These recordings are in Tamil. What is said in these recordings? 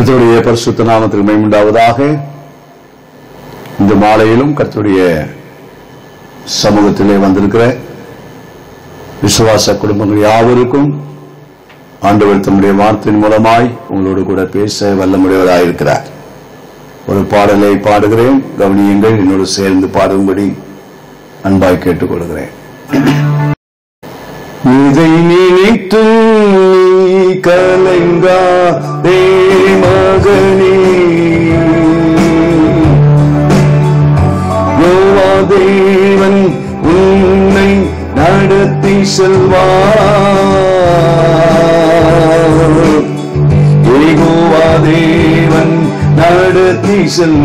கர்த்தருடைய பரிசுத்த நாமத்திற்கு மைமுண்டாவதாக இந்த மாலையிலும் கர்த்தருடைய சமூகத்திலே வந்திருக்கிற விசுவாச குடும்பங்கள் யாவருக்கும் ஆண்டவர் தம்முடைய வார்த்தையின் மூலமாய் உங்களோடு கூட பேச வல்லமுடையவராயிருக்கிறார் ஒரு பாடலை பாடுகிறேன் கவனியுங்கள் என்னோடு சேர்ந்து பாடும்படி அன்பாய் கேட்டுக்கொள்கிறேன் இதை நினைத்து நீ கலங்காதே மகனே யோவா தேவன் உன்னை நடத்தி செல்வார் ஏகோவா தேவன் நடத்தி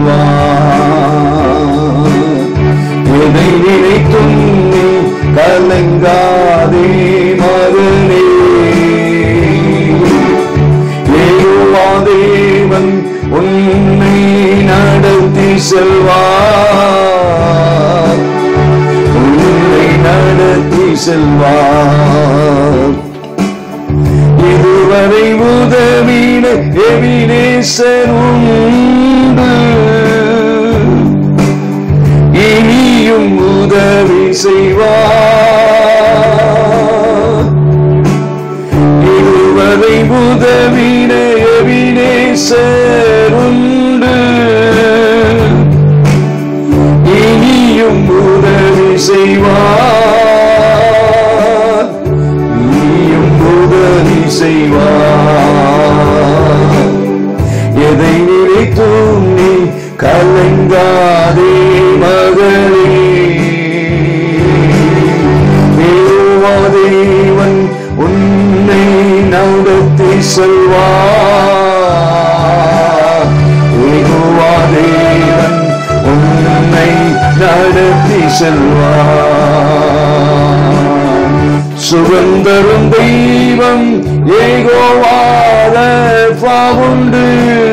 செல்வார் எதை நினைத்தும் நீ கலங்காதே மகனே ஏகோவா தேவன் உன்னை நடத்தி செல்வார் உன்னை நடத்தி செல்வார் இதுவரை உதவின எவினேசர் உண்டு இனியும் உதவி செய்வார் இதுவரை உதவின எவினேசர் உண்டு இனியும் உதவி செய்வார் இனியும் உதவி செய்வார் எதை நினைத்தும் நீ கலங்காதே மகளே தேவா தேவன் உன்னை நடத்தி செல்வார் ஏகோவா தேவன் உன்னை நடத்தி செல்வார் சுகந்தரும் தெய்வம் ஏகோவாத உண்டு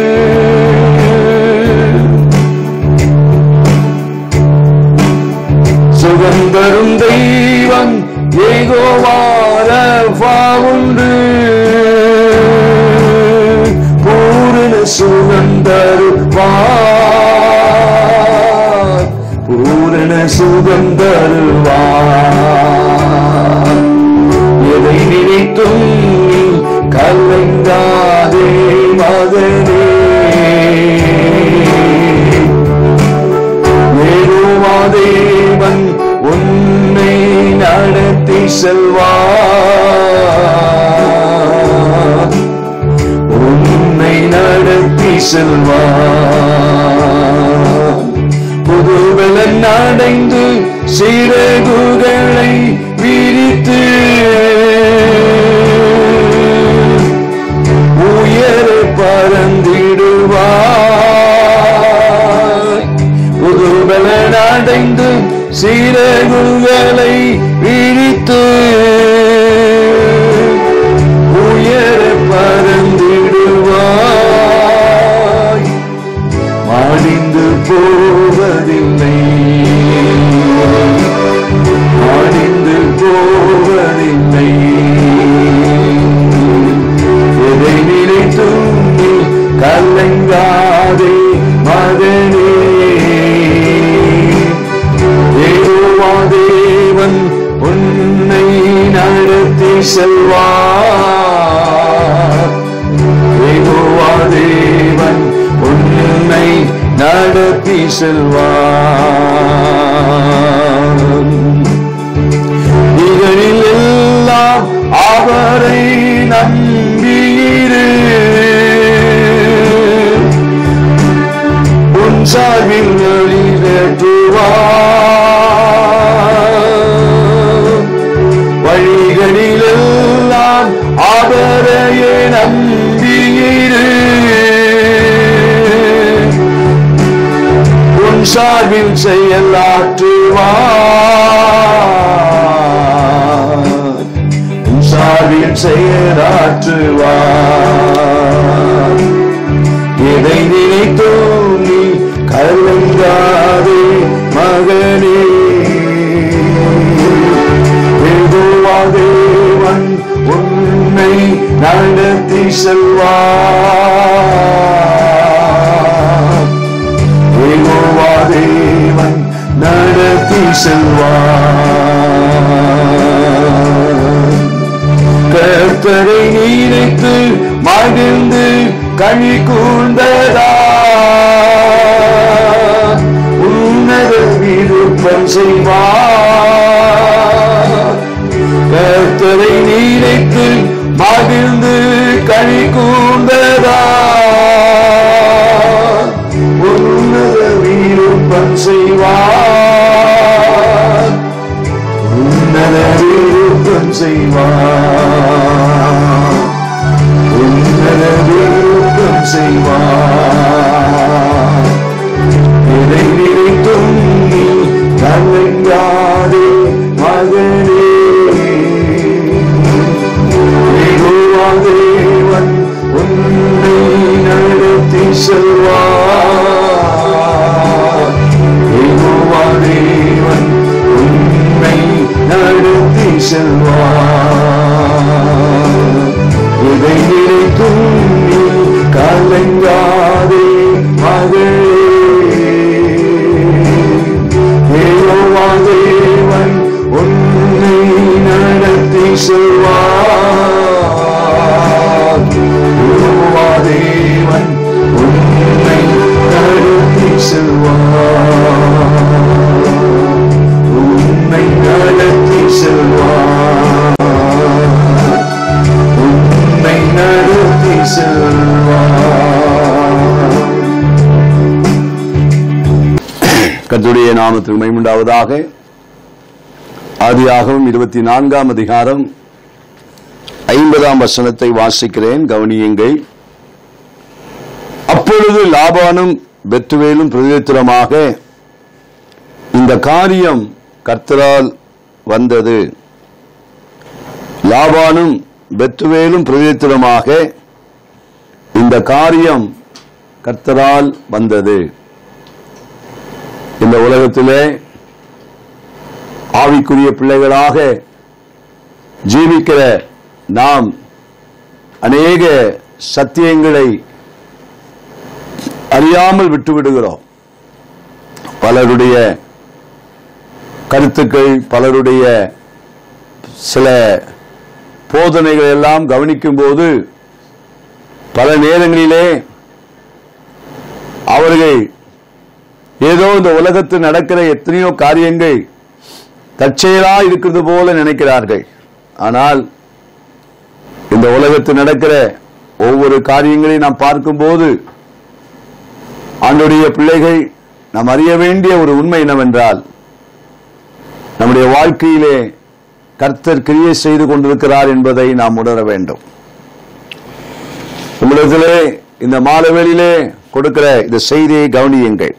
சுகந்தரும் தெய்வம் ஏகோவாத உண்டு பூரண சுகந்தருவார் பூரண சுகந்தருவார் எதை நினைத்தும் நீ கலங்காதே மகனே தேவன் உன்னை நடத்தி செல்வார் உன்னை நடத்தி செல்வார் புதுவலன் அடைந்து சிறகுகளை விரித்து உயர பறந்திடுவாய் புதுபலன் அடைந்து சிறகுகளை விரித்து உயர பறந்திடுவாய் மாடிந்து போவதில்லை மாடிந்து போவதில்லை எதை நினைத்தும் நீ கலங்காதே மகனே தேவா தேவன் உன்னை நடத்தி செல்வார் தேவா தேவன் உன்னை நடத்தி செல்வார் இகழில் எல்லாம் அவரை நம்பியிரு உன் சார்பில் வழிநடத்துவார் வழிகளில் எல்லாம் அவரையே நம்பியிரு உன் சார்பில் செயலாற்றுவார் உன் சார்பில் செயலாற்றுவார் எதை நினைத்தோ நீ கலங்காதே மகனே யெகோவா தேவன் உன்னை நடத்தி செல்வார் செய்வார் உன்னதவே யுத்தம் செய்வார் இதை நினைத்தும் நீ கலங்காதே மகனே யெகோவா தேவன் உன்னை நடத்தி செல்வார் யெகோவா தேவன் உன்னை நடத்தி செல்வார் இதை நினைத்தும் நீ கலங்காதே மகளே யெகோவா தேவன் உன்னை நடத்தி செல்வார் யெகோவா தேவன் உன்னை நடத்தி செல்வார் உன்னை நடத்தி செல்வார் உன்னை நடத்தி செல்வார் கர்த்தருடைய நாமத்துக்கு மைமுண்டாவதாக ஆதியாகவும் இருபத்தி நான்காம் அதிகாரம் ஐம்பதாம் வசனத்தை வாசிக்கிறேன் கவனியுங்கள் அப்பொழுது லாபானும் பெத்துவேலும் பிரதித்திரமாக இந்த காரியம் கர்த்தரால் வந்தது லாபானும் பெத்துவேலும் பிரதித்திரமாக இந்த காரியம் கர்த்தரால் வந்தது இந்த உலகத்திலே ஆவிக்குரிய பிள்ளைகளாக ஜீவிக்கிற நாம் அநேக சத்தியங்களை அறியாமல் விட்டுவிடுகிறோம் பலருடைய கருத்துக்கள் பலருடைய சில போதனைகள் எல்லாம் கவனிக்கும் போது பல நேரங்களிலே அவர்கள் ஏதோ இந்த உலகத்தில் நடக்கிற எத்தனையோ காரியங்கள் தற்செயலா இருக்கிறது போல நினைக்கிறார்கள் ஆனால் இந்த உலகத்தில் நடக்கிற ஒவ்வொரு காரியங்களையும் நாம் பார்க்கும்போது ஆண்டுடைய பிள்ளைகள் நாம் அறிய வேண்டிய ஒரு உண்மை என்னவென்றால் நம்முடைய வாழ்க்கையிலே கர்த்தர் கிரியை செய்து கொண்டிருக்கிறார் என்பதை நாம் உணர வேண்டும் நம்மிடத்திலே இந்த மாலவேளிலே கொடுக்கிற இந்த செய்தியை கவனியுங்கள்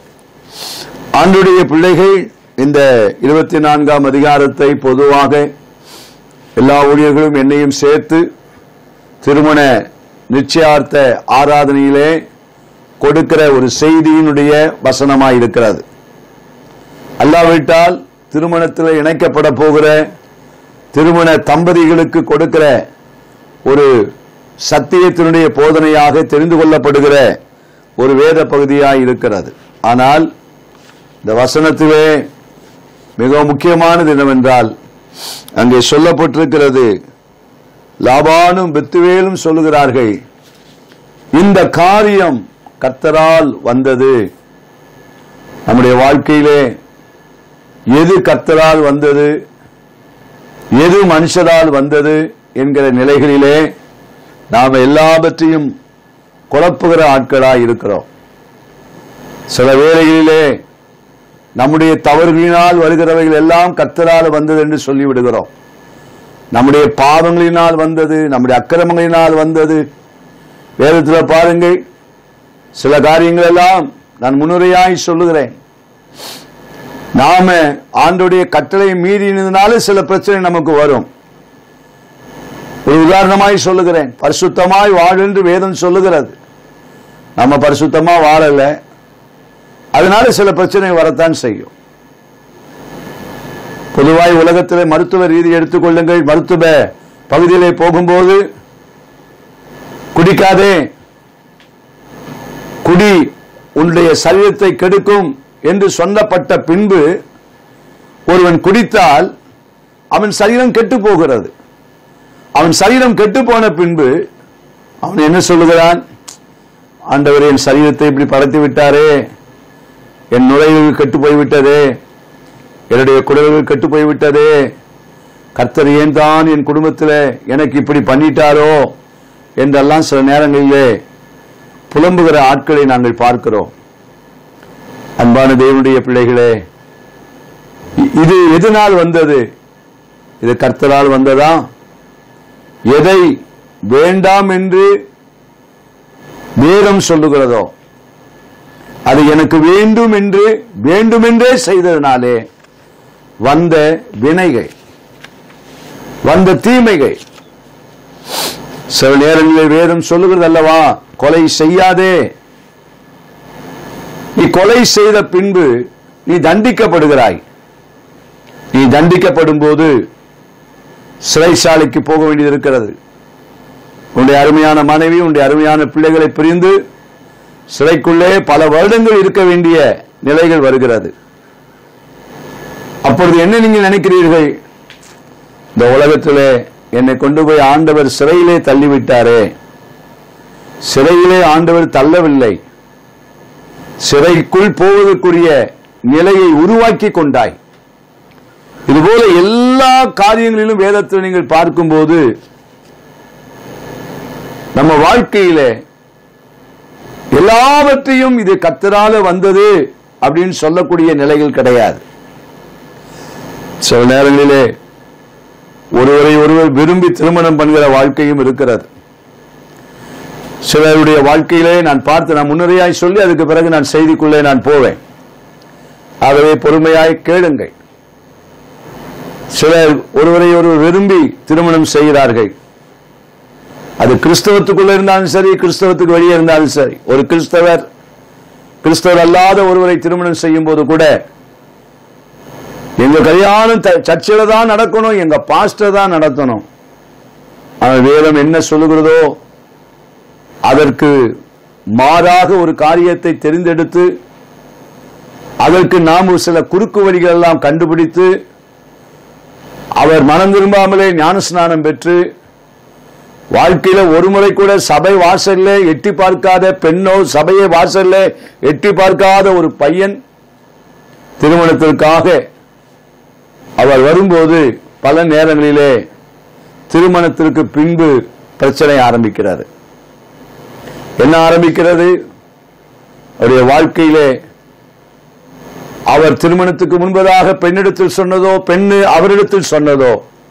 ஆண்டுடைய பிள்ளைகள் இந்த இருபத்தி நான்காம் அதிகாரத்தை பொதுவாக எல்லா ஊழியர்களும் என்னையும் சேர்த்து திருமண நிச்சயார்த்த ஆராதனையிலே கொடுக்கிற ஒரு செய்தியினுடைய வசனமாய் இருக்கிறது அல்லாவிட்டால் திருமணத்தில் இணைக்கப்பட போகிற திருமண தம்பதிகளுக்கு கொடுக்கிற ஒரு சத்தியத்தினுடைய போதனையாக தெரிந்து கொள்ளப்படுகிற ஒரு வேத பகுதியாய் இருக்கிறது ஆனால் இந்த வசனத்திலே மிக முக்கியமானது என்னவென்றால் அங்கே சொல்லப்பட்டிருக்கிறது லாபானும் பெத்துவேலும் சொல்லுகிறார்கள் இந்த காரியம் கர்த்தரால் வந்தது நம்முடைய வாழ்க்கையிலே எது கர்த்தரால் வந்தது எது மனுஷரால் வந்தது என்கிற நிலைகளிலே நாம் எல்லாவற்றையும் குழப்புகிற ஆட்களாய் இருக்கிறோம் சில வேளைகளிலே நம்முடைய தவறுகளினால் வருகிறவைகள் எல்லாம் கர்த்தரால் வந்தது என்று சொல்லிவிடுகிறோம் நம்முடைய பாவங்களினால் வந்தது நம்முடைய அக்கிரமங்களினால் வந்தது வேதத்தில் பாருங்கள் சில காரியங்கள் எல்லாம் நான் முன்னுரையாய் சொல்லுகிறேன் நாம ஆண்டுடைய கட்டளை மீறினதுனால சில பிரச்சனை நமக்கு வரும் ஒரு உதாரணமாய் சொல்லுகிறேன் பரிசுத்தமாய் வாழ் என்று வேதம் சொல்லுகிறது நம்ம பரிசுத்தமா வாழல அதனால சில பிரச்சனை வரத்தான் செய்யும் பொதுவாய் உலகத்தில் மருத்துவ ரீதி எடுத்துக்கொள்ளுங்கள் மருத்துவ பகுதியிலே போகும்போது குடிக்காதே குடி உன்னுடைய சரீரத்தை கெடுக்கும் என்று சொல்லப்பட்ட பின்பு ஒருவன் குடித்தால் அவன் சரீரம் கெட்டு போகிறது அவன் சரீரம் கெட்டு போன பின்பு அவன் என்ன சொல்லுகிறான் ஆண்டவர் என் சரீரத்தை இப்படி படைத்து விட்டாரே என் நுழைவுகள் கெட்டு போய்விட்டதே என்னுடைய குடல்கள் கெட்டு போய்விட்டதே கர்த்தர் ஏன் தான் என் குடும்பத்தில் எனக்கு இப்படி பண்ணிட்டாரோ என்றெல்லாம் சில நேரங்களிலே புலம்புகிற ஆட்களை நாங்கள் பார்க்கிறோம் அன்பான தேவனுடைய பிள்ளைகளே இ- இது எதனால் வந்தது இது கர்த்தரால் வந்ததா எதை வேண்டாம் என்று வேதம் சொல்லுகிறதோ அது எனக்கு வேண்டும் என்று வேண்டுமென்றே செய்ததினாலே வந்த வினைகள் வந்த தீமைகள் சில நேரங்களில் வேதம் சொல்லுகிறது அல்லவா கொலை செய்யாதே நீ கொலை செய்த பின்பு நீ தண்டிக்கப்படுகிறாய் நீ தண்டிக்கப்படும் போது சிறைச்சாலைக்கு போக வேண்டியது இருக்கிறது உன்னுடைய அருமையான மனைவி உன்னுடைய அருமையான பிள்ளைகளை பிரிந்து சிறைக்குள்ளே பல வருடங்கள் இருக்க வேண்டிய நிலைகள் வருகிறது அப்பொழுது என்ன நீங்க நினைக்கிறீர்கள் இந்த உலகத்திலே என்னை கொண்டு போய் ஆண்டவர் சிறையிலே தள்ளிவிட்டாரே சிறையிலே ஆண்டவர் தள்ளவில்லை சிறைக்குள் போவதற்குரிய நிலையை உருவாக்கி கொண்டாய் இதுபோல எல்லா காரியங்களிலும் வேதத்தில் நீங்கள் பார்க்கும்போது நம்ம வாழ்க்கையிலே எல்லாவற்றையும் இது கத்தரால வந்தது அப்படின்னு சொல்லக்கூடிய நிலைகள் கிடையாது சில நேரங்களிலே ஒருவரை ஒருவர் விரும்பி திருமணம் பண்ணுகிற வாழ்க்கையும் இருக்கிறது சிலருடைய வாழ்க்கையிலே நான் பார்த்து நான் முன்னுரையாய் சொல்லி அதுக்கு பிறகு நான் செய்திக்குள்ளே நான் போவேன் ஆகவே பொறுமையாய் கேளுங்கள் சிலர் ஒருவரை ஒருவர் விரும்பி திருமணம் செய்கிறார்கள் அது கிறிஸ்தவத்துக்குள்ள இருந்தாலும் சரி கிறிஸ்தவத்துக்கு வெளியே இருந்தாலும் சரி ஒரு கிறிஸ்தவர் கிறிஸ்தவர் அல்லாத ஒருவரை திருமணம் செய்யும் போது கூட எங்க கல்யாணம் த- சர்ச்சில தான் நடக்கணும் எங்க பாஸ்டர் தான் நடத்தணும் ஆனால் வேதம் என்ன சொல்லுகிறதோ அதற்கு மாறாக ஒரு காரியத்தை தெரிந்தெடுத்து அதற்கு நாம் ஒரு சில குறுக்கு வழிகள் எல்லாம் கண்டுபிடித்து அவர் மனம் திரும்பாமலே ஞானஸ்நானம் பெற்று வாழ்க்கையில ஒரு முறை கூட சபை வாசல்ல எட்டி பார்க்காத பெண்ணோ சபையை வாசல்ல எட்டி பார்க்காத ஒரு பையன் திருமணத்திற்காக அவர் வரும்போது பல நேரங்களிலே திருமணத்திற்கு பின்பு பிரச்சனை ஆரம்பிக்கிறது என்ன ஆரம்பிக்கிறது அவருடைய வாழ்க்கையிலே அவர் திருமணத்துக்கு முன்பதாக பெண்ணிடத்தில் சொன்னதோ பெண்ணு அவரிடத்தில் சொன்னதோ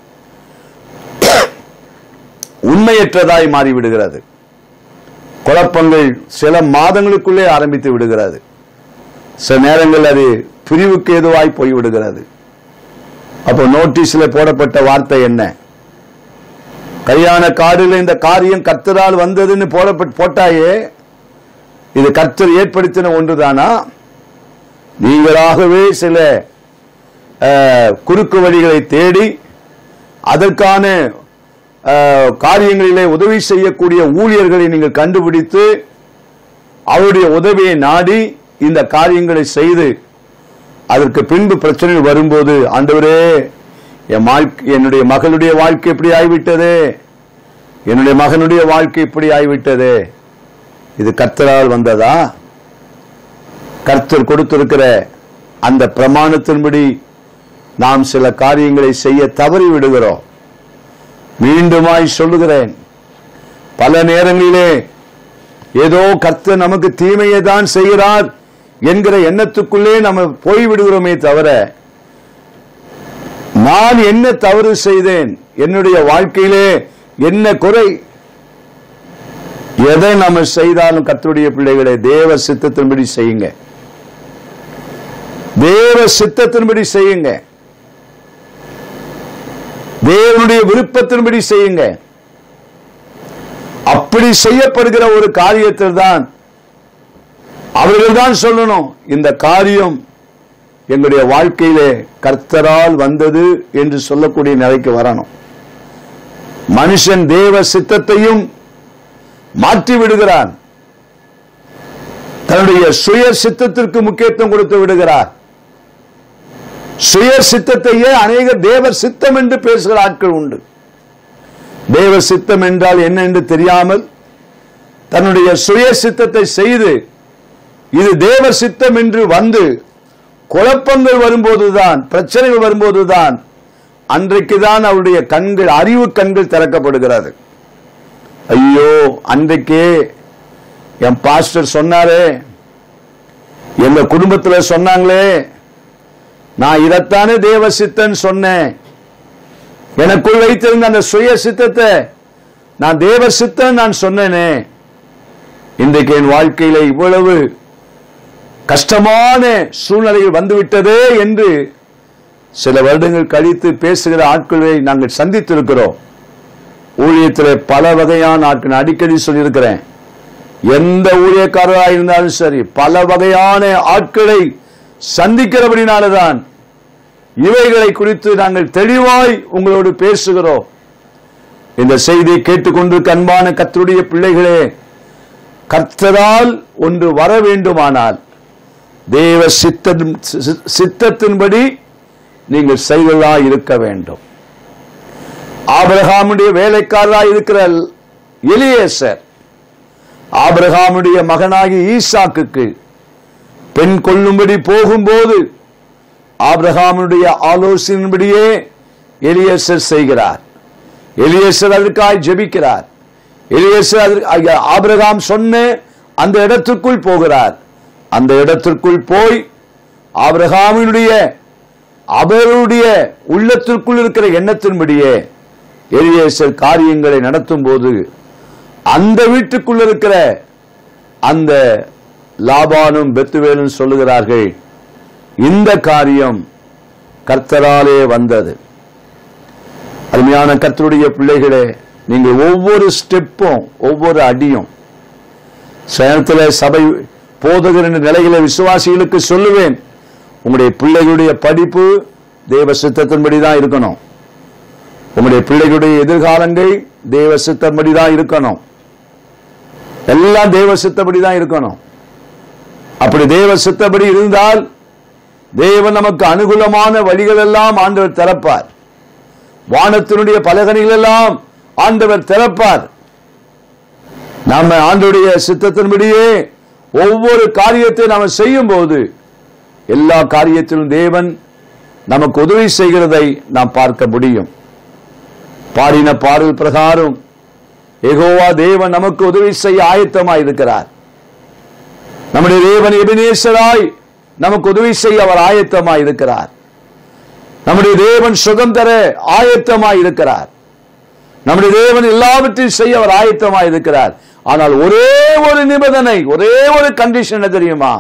உண்மையற்றதாய் மாறிவிடுகிறது குழப்பங்கள் சில மாதங்களுக்குள்ளே ஆரம்பித்து விடுகிறது சில நேரங்கள் அது பிரிவுக்கு ஏதுவாய் போய்விடுகிறது அப்போ நோட்டீஸ்ல போடப்பட்ட வார்த்தை என்ன கல்யாண கார்டில் இந்த காரியம் கர்த்தரால் வந்ததுன்னு போடப்பட்டு போட்டாயே இது கர்த்தர் ஏற்படுத்தின ஒன்றுதானா நீங்களாகவே சில அஹ், குறுக்கு வழிகளை தேடி அதற்கான அஹ், காரியங்களிலே உதவி செய்யக்கூடிய ஊழியர்களை நீங்கள் கண்டுபிடித்து அவருடைய உதவியை நாடி இந்த காரியங்களை செய்து அதற்கு பின்பு பிரச்சனை வரும்போது ஆண்டவரே என் வாழ்க்கை என்னுடைய மகளுடைய வாழ்க்கை இப்படி ஆகிவிட்டதே என்னுடைய மகனுடைய வாழ்க்கை இப்படி ஆகிவிட்டதே இது கர்த்தரால் வந்ததா கர்த்தர் கொடுத்திருக்கிற அந்த பிரமாணத்தின்படி நாம் சில காரியங்களை செய்ய தவறி விடுகிறோம் மீண்டுமாய் சொல்லுகிறேன் பல நேரங்களிலே ஏதோ கர்த்தர் நமக்கு தீமையை தான் செய்கிறார் என்கிற எண்ணத்துக்குள்ளே நம்ம போய்விடுகிறோமே தவிர நான் என்ன தவறு செய்தேன் என்னுடைய வாழ்க்கையிலே என்ன குறை எதை நம்ம செய்தாலும் கர்த்தருடைய பிள்ளைகளை தேவ சித்தத்தின்படி செய்யுங்க தேவ சித்தத்தின்படி செய்யுங்க தேவனுடைய விருப்பத்தின்படி செய்யுங்க அப்படி செய்யப்படுகிற ஒரு காரியத்தில் தான் அவர்கள் தான் சொல்லணும் இந்த காரியம் எங்களுடைய வாழ்க்கையிலே கர்த்தரால் வந்தது என்று சொல்லக்கூடிய நிலைக்கு வரணும் மனுஷன் தேவ சித்தத்தையும் மாற்றி விடுகிறான் தன்னுடைய சுய சித்தத்திற்கு முக்கியத்துவம் கொடுத்து விடுகிறார் சுய சித்தத்தையே அநேக தேவ சித்தம் என்று பேசுகிற ஆட்கள் உண்டு தேவ சித்தம் என்றால் என்ன என்று தெரியாமல் தன்னுடைய சுய சித்தத்தை செய்து இது தேவ சித்தம் என்று வந்து குழப்பங்கள் வரும்போதுதான் பிரச்சனைகள் வரும்போதுதான் அன்றைக்குதான் அவருடைய கண்கள் அறிவு கண்கள் திறக்கப்படுகிறது ஐயோ அன்றைக்கே என் பாஸ்டர் சொன்னாரே எங்க குடும்பத்துல சொன்னாங்களே நான் இதைத்தானே தேவ சித்தன் சொன்னேன் எனக்குள் வைத்திருந்த அந்த சுய சித்தத்தை நான் தேவ சித்தம் நான் சொன்னேனே இன்றைக்கு என் வாழ்க்கையில இவ்வளவு கஷ்டமான சூழ்நிலையில் வந்துவிட்டதே என்று சில வருடங்கள் கழித்து பேசுகிற ஆட்களை நாங்கள் சந்தித்திருக்கிறோம் ஊழியத்தில் பல வகையான ஆட்கள் நான் அடிக்கடி சொல்லியிருக்கிறேன் எந்த ஊழியக்காரராக இருந்தாலும் சரி பல வகையான ஆட்களை சந்திக்கிறபடினாலதான் இவைகளை குறித்து நாங்கள் தெளிவாய் உங்களோடு பேசுகிறோம் இந்த செய்தியை கேட்டுக்கொண்டிருக்க அன்பான கர்த்தருடைய பிள்ளைகளே கர்த்தரால் ஒன்று வர வேண்டுமானால் தேவ சித்தம் சி- சித்தத்தின்படி நீங்கள் செய்வதா இருக்க வேண்டும் ஆபிரகாமுடைய வேலைக்காரராய் இருக்கிற எலியேசர் ஆபிரகாமுடைய மகனாகி ஈசாக்குக்கு பெண் கொள்ளும்படி போகும்போது ஆபிரகாமுடைய ஆலோசனையின்படியே எலியேசர் செய்கிறார் எலியேசர் அதற்காய் ஜெபிக்கிறார் எலியேசர் அதற்கு- ஐயா, ஆபிரகாம் சொன்ன அந்த இடத்திற்குள் போகிறார் அந்த இடத்திற்குள் போய் ஆபிரகாமினுடைய அவருடைய உள்ளத்திற்குள் இருக்கிற எண்ணத்தின்படியே எலியேசர் காரியங்களை நடத்தும் போது அந்த வீட்டுக்குள் இருக்கிற அந்த லாபானும் பெத்துவேலும் சொல்லுகிறார்கள் இந்த காரியம் கர்த்தராலே வந்தது அருமையான கர்த்தருடைய பிள்ளைகளே நீங்கள் ஒவ்வொரு ஸ்டெப்பும் ஒவ்வொரு அடியும் சேனத்தில் சபை போதகர் என்ற நிலையில விசுவாசிகளுக்கு சொல்லுவேன் உங்களுடைய பிள்ளைகளுடைய படிப்பு தேவ சித்தத்தின்படி தான் இருக்கணும் உங்களுடைய பிள்ளைகளுடைய எதிர்காலங்கள் தேவ சித்தப்படி தான் இருக்கணும் எல்லாம் தேவ சித்தப்படி தான் இருக்கணும் அப்படி தேவ சித்தப்படி இருந்தால் தேவன் நமக்கு அனுகூலமான வழிகள் எல்லாம் ஆண்டவர் திறப்பார் வானத்தினுடைய பலகணிகள் எல்லாம் ஆண்டவர் திறப்பார் நாம ஆண்டுடைய சித்தத்தின்படியே ஒவ்வொரு காரியத்தை நாம செய்யும் போது எல்லா காரியத்திலும் தேவன் நமக்கு உதவி செய்கிறதை நாம் பார்க்க முடியும் பாடின பாடல் பிரகாரம் எகோவா தேவன் நமக்கு உதவி செய்ய ஆயத்தமாய் இருக்கிறார் நம்முடைய தேவன் எபினேசராய் நமக்கு உதவி செய்ய அவர் ஆயத்தமாய் இருக்கிறார் நம்முடைய தேவன் சுகம் தர ஆயத்தமாய் இருக்கிறார் நம்முடைய தேவன் எல்லாவற்றையும் செய்ய அவர் ஆயத்தமாய் இருக்கிறார் ஆனால் ஒரே ஒரு நிபந்தனை ஒரே ஒரு கண்டிஷன் என்ன தெரியுமா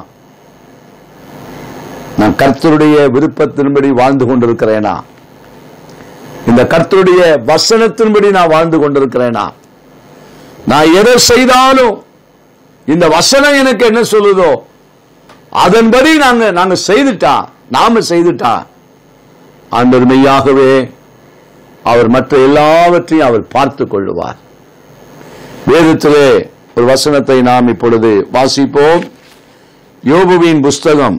நான் கர்த்தருடைய விருப்பத்தின்படி வாழ்ந்து கொண்டிருக்கிறேனா இந்த கர்த்தருடைய வசனத்தின்படி நான் வாழ்ந்து கொண்டிருக்கிறேனா நான் எதை செய்தாலும் இந்த வசனம் எனக்கு என்ன சொல்லுதோ அதன்படி நாங்க நாங்க செய்துட்டா நாம செய்துட்டா ஆண்டவர் மெய்யாகவே அவர் மற்ற எல்லாவற்றையும் அவர் பார்த்துக் கொள்ளுவார் வேதத்திலே ஒரு வசனத்தை நாம் இப்பொழுது வாசிப்போம் யோபுவின் புஸ்தகம்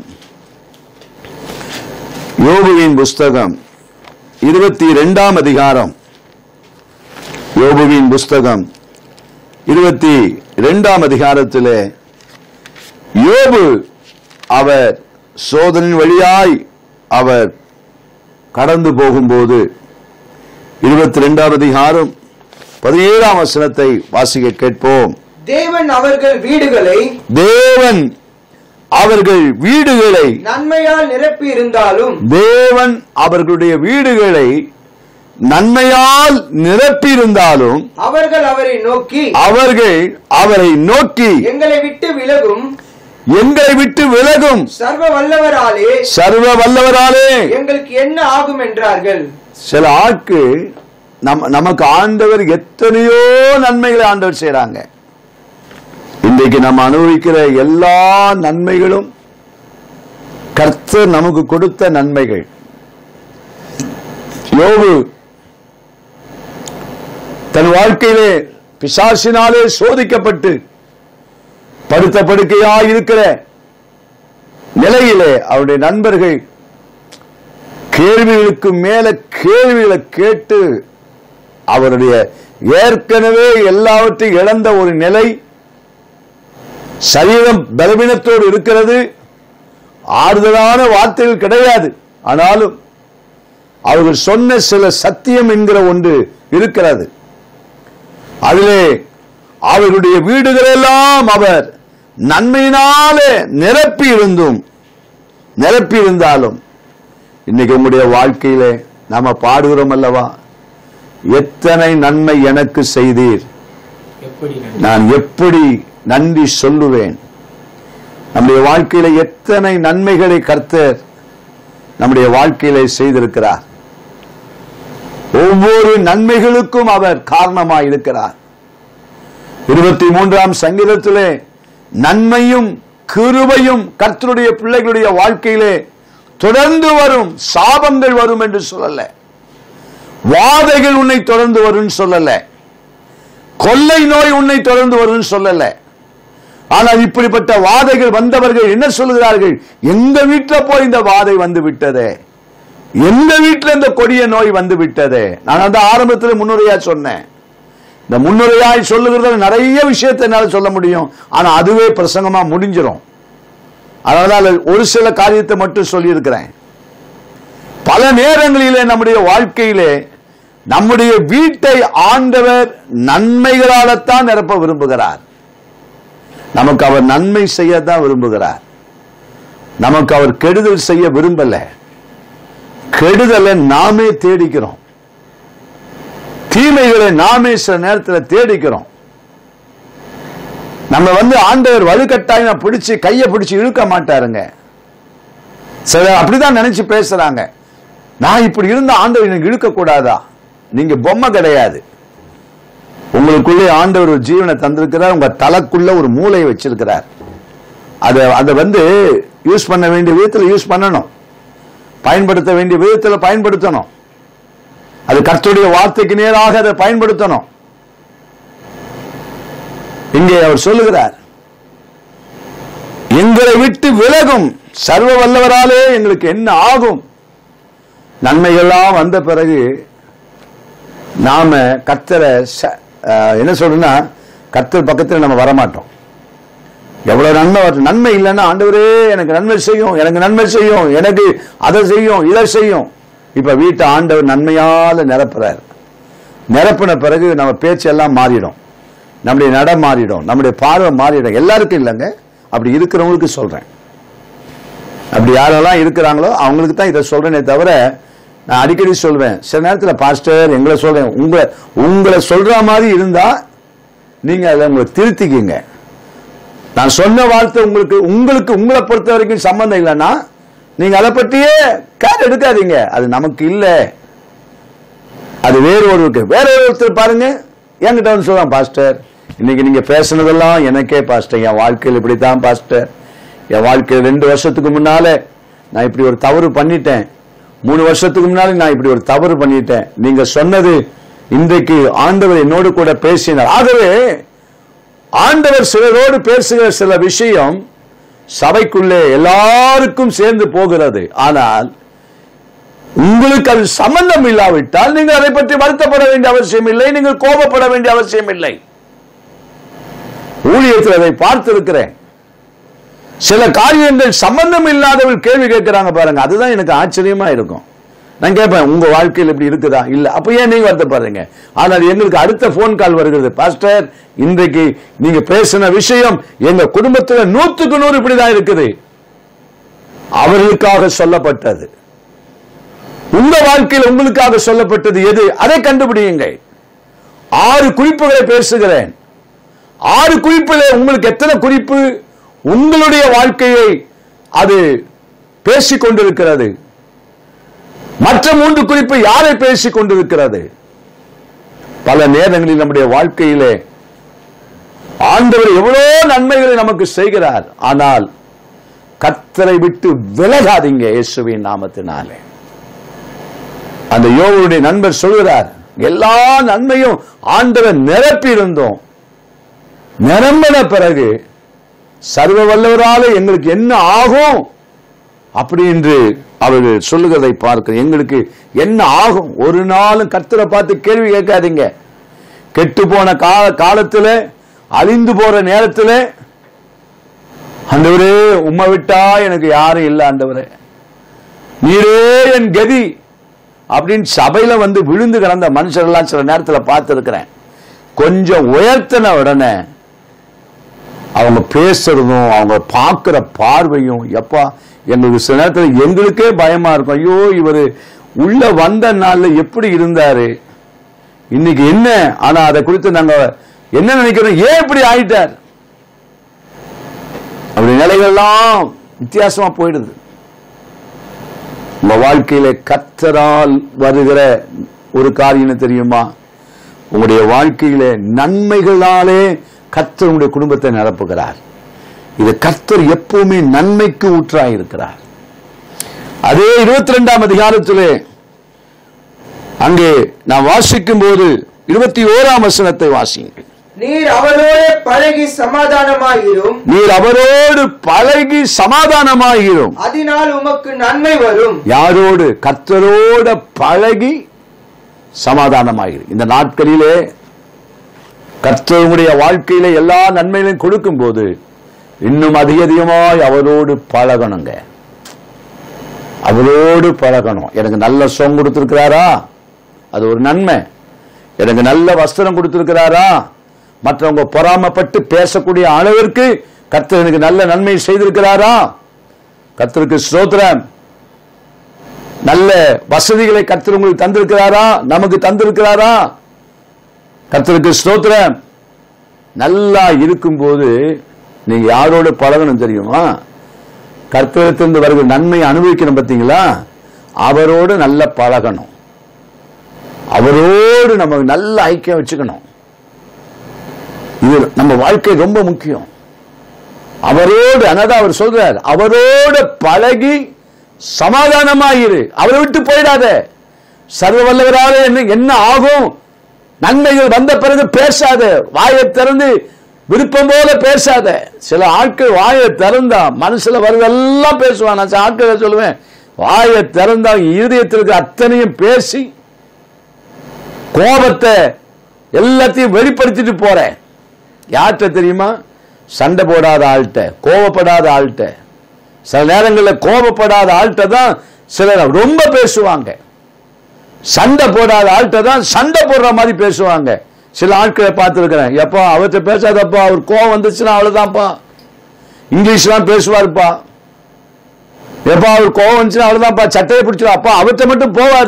யோபுவின் புஸ்தகம் இருபத்தி இரண்டாம் அதிகாரம் யோபுவின் புஸ்தகம் இருபத்தி இரண்டாம் அதிகாரத்திலே யோபு அவர் சோதனின் வழியாய் அவர் கடந்து போகும்போது இருபத்தி இரண்டாம் அதிகாரம் பதினேழாம் வசனத்தை வாசிக்க கேட்போம் தேவன் அவர்கள் வீடுகளை தேவன் அவர்கள் வீடுகளை நன்மையால் நிரப்பி இருந்தாலும் தேவன் அவர்களுடைய வீடுகளை நன்மையால் நிரப்பியிருந்தாலும் அவர்கள் அவரை நோக்கி அவர்கள் அவரை நோக்கி எங்களை விட்டு விலகும் எங்களை விட்டு விலகும் சர்வ வல்லவராலே சர்வ வல்லவராலே எங்களுக்கு என்ன ஆகும் என்றார்கள் சில ஆட்கு நம் நமக்கு ஆண்டவர் எத்தனையோ நன்மைகளை ஆண்டவர் செய்றாங்க இன்றைக்கு நம்ம அனுபவிக்கிற எல்லா நன்மைகளும் கர்த்தர் நமக்கு கொடுத்த நன்மைகள் யோபு தன் வாழ்க்கையிலே பிசாசினாலே சோதிக்கப்பட்டு படுத்த படுக்கையாய் இருக்கிற நிலையிலே அவருடைய நண்பர்கள் கேள்விகளுக்கு மேல கேள்விகளை கேட்டு அவருடைய ஏற்கனவே எல்லாவற்றையும் இழந்த ஒரு நிலை சரீரம் பலவீனத்தோடு இருக்கிறது ஆறுதலான வார்த்தைகள் கிடையாது ஆனாலும் அவர்கள் சொன்ன சில சத்தியம் என்கிற ஒன்று இருக்கிறது அதிலே அவர்களுடைய வீடுகளெல்லாம் அவர் நன்மையினாலே நிரப்பி இருந்தும் நிரப்பி இருந்தாலும் இன்னைக்கு உங்களுடைய வாழ்க்கையிலே நாம பாடுகிறோம் அல்லவா எத்தனை நன்மை எனக்கு செய்தீர் எப்படி நன்றி நான் எப்படி நன்றி சொல்லுவேன் நம்முடைய வாழ்க்கையில எத்தனை நன்மைகளை கர்த்தர் நம்முடைய வாழ்க்கையில செய்திருக்கிறார் ஒவ்வொரு நன்மைகளுக்கும் அவர் காரணமாய் இருக்கிறார் இருபத்தி மூன்றாம் சங்கீதத்திலே நன்மையும் கிருபையும் கர்த்தருடைய பிள்ளைகளுடைய வாழ்க்கையிலே தொடர்ந்து வரும் சாபங்கள் வரும் என்று சொல்லல வாதைகள் உன்னை தொடர்ந்து வரும் சொல்லல கொள்ளை நோய் உன்னை தொடர்ந்து வரும்னு சொல்லல ஆனால் இப்படிப்பட்ட வாதைகள் வந்தவர்கள் என்ன சொல்லுகிறார்கள் எங்க வீட்டுல போய் இந்த வாதை வந்து விட்டதே எங்க வீட்டுல இந்த கொடிய நோய் வந்து விட்டதே நான் அந்த ஆரம்பத்தில் முன்னுரையா சொன்னேன் இந்த முன்னுரையாய் சொல்லுகிறதுல நிறைய விஷயத்தை என்னால சொல்ல முடியும் ஆனா அதுவே பிரசங்கமா முடிஞ்சிரும் அதனால ஒரு சில காரியத்தை மட்டும் சொல்லியிருக்கிறேன் பல நேரங்களிலே நம்முடைய வாழ்க்கையிலே நம்முடைய வீட்டை ஆண்டவர் நன்மைகளால்தான் நிரப்ப விரும்புகிறார் நமக்கு அவர் நன்மை செய்யத்தான் விரும்புகிறார் நமக்கு அவர் கெடுதல் செய்ய விரும்பல கெடுதலை நாமே தேடிக்கிறோம் தீமைகளை நாமே சில நேரத்தில் தேடிக்கிறோம் நம்ம வந்து ஆண்டவர் வலுக்கட்டாயம் பிடிச்சு கையை பிடிச்சு இழுக்க மாட்டாருங்க சில அப்படிதான் நினைச்சு பேசுறாங்க நான் இப்படி இருந்த ஆண்டவர் எனக்கு இழுக்க கூடாதா நீங்க பொம்மை கிடையாது உங்களுக்குள்ளே ஆண்டவர் ஒரு ஜீவனை தந்திருக்கிறார் உங்க தலைக்குள்ள ஒரு மூளையை வச்சிருக்கிறார் அதை அதை வந்து யூஸ் பண்ண வேண்டிய விதத்தில் யூஸ் பண்ணணும் பயன்படுத்த வேண்டிய விதத்தில் பயன்படுத்தணும் அது கர்த்தருடைய வார்த்தைக்கு நேராக அதை பயன்படுத்தணும் இங்கே அவர் சொல்லுகிறார் எங்களை விட்டு விலகும் சர்வ வல்லவராலே எங்களுக்கு என்ன ஆகும் நன்மைகள்லாம் வந்த பிறகு நாம கர்த்தரை ச- அஹ், என்ன சொல்றேன்னா கர்த்தர் பக்கத்தில் நம்ம வரமாட்டோம் எவ்வளவு நன்மை வரும். நன்மை இல்லைன்னா ஆண்டவரே எனக்கு நன்மை செய்யும் எனக்கு நன்மை செய்யும் எனக்கு அதை செய்யும் இதை செய்யும் இப்ப வீட்டை ஆண்டவர் நன்மையால நிரப்புறார் நிரப்பின பிறகு நம்ம பேச்செல்லாம் மாறிடும் நம்முடைய நட மாறிடும் நம்முடைய பார்வை மாறிடும் எல்லாருக்கும் இல்லைங்க அப்படி இருக்கிறவங்களுக்கு சொல்றேன் அப்படி யாரெல்லாம் இருக்கிறாங்களோ அவங்களுக்கு தான் இதை சொல்றேனே தவிர நான் அடிக்கடி சொல்வேன் சில நேரத்தில் பாஸ்டர் எங்களை சொல்றேன் உங்களை உங்களை சொல்ற மாதிரி இருந்தா நீங்க அதை உங்களை திருத்திக்கிங்க நான் சொன்ன வார்த்தை உங்களுக்கு உங்களுக்கு உங்களை பொறுத்த வரைக்கும் சம்பந்தம் இல்லைன்னா நீங்க அதை பற்றியே கேர் எடுக்காதீங்க அது நமக்கு இல்லை அது வேறு ஒருவருக்கு வேற ஒருத்தர் பாருங்க என்கிட்ட வந்து சொல்லுவான் பாஸ்டர் இன்னைக்கு நீங்க பேசுனதெல்லாம் எனக்கே பாஸ்டர் என் வாழ்க்கையில் இப்படித்தான் பாஸ்டர் என் வாழ்க்கையில் ரெண்டு வருஷத்துக்கு முன்னால நான் இப்படி ஒரு தவறு பண்ணிட்டேன் மூணு வருஷத்துக்கு முன்னால நான் இப்படி ஒரு தவறு பண்ணிட்டேன் நீங்க சொன்னது இன்றைக்கு ஆண்டவர் என்னோடு கூட பேசினார் ஆகவே ஆண்டவர் சிலரோடு பேசுகிற சில விஷயம் சபைக்குள்ளே எல்லாருக்கும் சேர்ந்து போகிறது ஆனால் உங்களுக்கு அது சம்பந்தம் இல்லாவிட்டால் நீங்கள் அதை பற்றி வருத்தப்பட வேண்டிய அவசியம் இல்லை நீங்கள் கோபப்பட வேண்டிய அவசியம் இல்லை ஊழியத்தில் அதை பார்த்திருக்கிறேன் சில காரியங்கள் சம்பந்தம் இல்லாதவர்கள் கேள்வி கேட்கிறாங்க பாருங்க அதுதான் எனக்கு ஆச்சரியமா இருக்கும் நான் கேட்பேன் உங்க வாழ்க்கையில் இப்படி இருக்குதா இல்ல அப்ப ஏன் நீங்க வருத்தப்படுறீங்க ஆனால் எங்களுக்கு அடுத்த போன் கால் வருகிறது பாஸ்டர் இன்றைக்கு நீங்க பேசின விஷயம் எங்க குடும்பத்துல நூத்துக்கு நூறு இப்படிதான் இருக்குது அவர்களுக்காக சொல்லப்பட்டது உங்க வாழ்க்கையில் உங்களுக்காக சொல்லப்பட்டது எது அதை கண்டுபிடியுங்கள் ஆறு குறிப்புகளை பேசுகிறேன் ஆறு குறிப்பில் உங்களுக்கு எத்தனை குறிப்பு உங்களுடைய வாழ்க்கையை அது பேசிக் கொண்டிருக்கிறது மற்ற மூன்று குறிப்பு யாரை பேசிக் கொண்டிருக்கிறது பல நேரங்களில் நம்முடைய வாழ்க்கையிலே ஆண்டவர் எவ்வளோ நன்மைகளை நமக்கு செய்கிறார் ஆனால் கர்த்தரை விட்டு விலகாதீங்க இயேசுவின் நாமத்தினாலே அந்த யோகனுடைய நண்பர் சொல்கிறார் எல்லா நன்மையும் ஆண்டவர் நிரப்பி இருந்தோம் நிரம்பின பிறகு சர்வ வல்லவரால எங்களுக்கு என்ன ஆகும் அப்படி என்று அவர்கள் சொல்லுகிறதை பார்க்க எங்களுக்கு என்ன ஆகும் ஒரு நாளும் கர்த்தரை பார்த்து கேள்வி கேட்காதீங்க கெட்டு போன கால காலத்துல அழிந்து போற நேரத்துல ஆண்டவரே உம்மை விட்டா எனக்கு யாரும் இல்லை ஆண்டவரே நீரே என் கதி அப்படின்னு சபையில வந்து விழுந்து கிடந்த மனுஷரெல்லாம் சில நேரத்துல பார்த்திருக்கிறேன் கொஞ்சம் உயர்த்தின உடனே அவங்க பேசுறதும் அவங்க பார்க்கிற பார்வையும் எப்பா எங்களுக்கு சில நேரத்தில் எங்களுக்கே பயமா இருக்கும் ஐயோ இவர் உள்ள வந்த நாள்ல எப்படி இருந்தாரு இன்னைக்கு என்ன ஆனா அதை குறித்து நாங்க என்ன நினைக்கிறோம் ஏன் இப்படி ஆயிட்டார் அப்படி நிலைகள்லாம் வித்தியாசமா போயிடுது உங்க வாழ்க்கையில கத்தரால் வருகிற ஒரு காரியம் என்ன தெரியுமா உங்களுடைய வாழ்க்கையில நன்மைகளாலே கர்த்தர் உங்களுடைய குடும்பத்தை நிரப்புகிறார் இது கர்த்தர் எப்பவுமே நன்மைக்கு ஊற்றாயிருக்கிறார் அதே இருபத்தி ரெண்டாம் அதிகாரத்திலே அங்கே நான் வாசிக்கும் போது இருபத்தி ஓராம் வசனத்தை வாசியுங்கள் நீர் அவரோடு பழகி சமாதானமாயிரும் நீர் அவரோடு பழகி சமாதானமாகிறோம் அதனால் உமக்கு நன்மை வரும் யாரோடு கர்த்தரோட பழகி சமாதானமாகிறோம் இந்த நாட்களிலே கர்த்தருடைய வாழ்க்கையில எல்லா நன்மைகளையும் கொடுக்கும் போது இன்னும் அதிக அதிகமாய் அவரோடு பழகணுங்க அவரோடு பழகணும் எனக்கு நல்ல சொம் கொடுத்திருக்கிறாரா அது ஒரு நன்மை எனக்கு நல்ல வஸ்திரம் கொடுத்திருக்கிறாரா மற்றவங்க பொறாமப்பட்டு பேசக்கூடிய அளவிற்கு கர்த்தர் எனக்கு நல்ல நன்மை செய்திருக்கிறாரா கர்த்தருக்கு ஸ்தோத்திரம் நல்ல வசதிகளை கர்த்தர் உங்களுக்கு தந்திருக்கிறாரா நமக்கு தந்திருக்கிறாரா கர்த்தருக்கு ஸ்தோத்திரம் நல்லா இருக்கும்போது நீங்க யாரோட பழகணும் தெரியுமா கர்த்தரத்திலிருந்து வருகிற நன்மையை அனுபவிக்கணும் பார்த்தீங்களா அவரோடு நல்ல பழகணும் அவரோடு நம்ம நல்ல ஐக்கியம் வச்சுக்கணும் இது நம்ம வாழ்க்கை ரொம்ப முக்கியம் அவரோடு அதான் அவர் சொல்றார் அவரோடு பழகி சமாதானமாயிரு அவரை விட்டு போயிடாத சர்வ வல்லவராலே என்ன என்ன ஆகும் நன்மைகள் வந்த பிறகு பேசாத வாயை திறந்து விருப்பம் போல பேசாத சில ஆட்கள் வாயை திறந்தா மனசுல வருவதெல்லாம் பேசுவான் நான் சில ஆட்களை சொல்லுவேன் வாயை திறந்தா இருதயத்திற்கு அத்தனையும் பேசி கோபத்தை எல்லாத்தையும் வெளிப்படுத்திட்டு போறேன் யார்கிட்ட தெரியுமா சண்டை போடாத ஆள்கிட்ட கோபப்படாத ஆள்கிட்ட சில நேரங்களில் கோபப்படாத ஆள்கிட்ட தான் சிலர் ரொம்ப பேசுவாங்க சண்டை போடாத ஆள்கிட்ட தான் சண்டை போடுற மாதிரி பேசுவாங்க சில ஆட்களை பார்த்துருக்கிறேன் எப்பா அவர்கிட்ட பேசாதப்பா அவர் கோவம் வந்துச்சுன்னா அவ்வளவுதான்ப்பா இங்கிலீஷ்லாம் பேசுவாருப்பா எப்பா அவர் கோவம் வந்துச்சுன்னா அவ்வளவுதான்ப்பா சட்டையை பிடிச்சிடும் அப்பா அவர்கிட்ட மட்டும் போவாத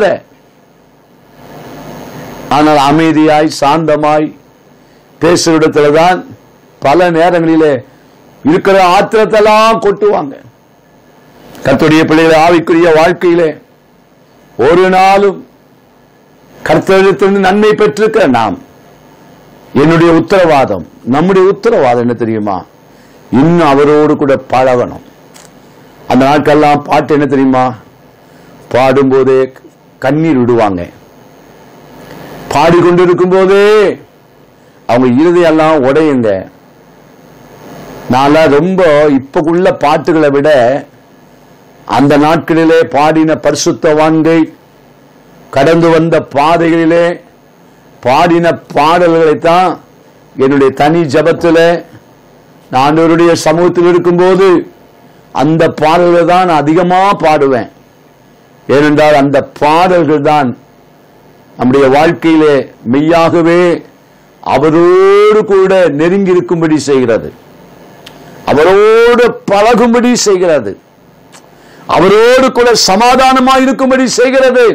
ஆனால் அமைதியாய் சாந்தமாய் பேசுற இடத்துல தான் பல நேரங்களிலே இருக்கிற ஆத்திரத்தெல்லாம் கொட்டுவாங்க கர்த்தருடைய பிள்ளைகளை ஆவிக்குரிய வாழ்க்கையிலே ஒரு நாளும் கர்த்தரிடத்திலிருந்து நன்மை பெற்றிருக்கிற நாம் என்னுடைய உத்தரவாதம் நம்முடைய உத்தரவாதம் என்ன தெரியுமா இன்னும் அவரோடு கூட பழகணும் அந்த நாட்கள்லாம் பாட்டு என்ன தெரியுமா பாடும்போதே கண்ணீர் விடுவாங்க பாடிக்கொண்டிருக்கும் போதே அவங்க இருதையெல்லாம் உடையுங்க நான்லாம் ரொம்ப இப்பக்குள்ள பாட்டுகளை விட அந்த நாட்களிலே பாடின பரிசுத்தவான்கள் கடந்து வந்த பாதைகளிலே பாடின பாடல்களைத்தான் என்னுடைய தனி ஜபத்தில் ஆண்டவருடைய சமூகத்தில் இருக்கும்போது அந்த பாடல்களை தான் நான் அதிகமா பாடுவேன் ஏனென்றால் அந்த பாடல்கள் தான் நம்முடைய வாழ்க்கையிலே மெய்யாகவே அவரோடு கூட நெருங்கி இருக்கும்படி செய்கிறது அவரோடு பழகும்படி செய்கிறது அவரோடு கூட சமாதானமாய் இருக்கும்படி செய்கிறது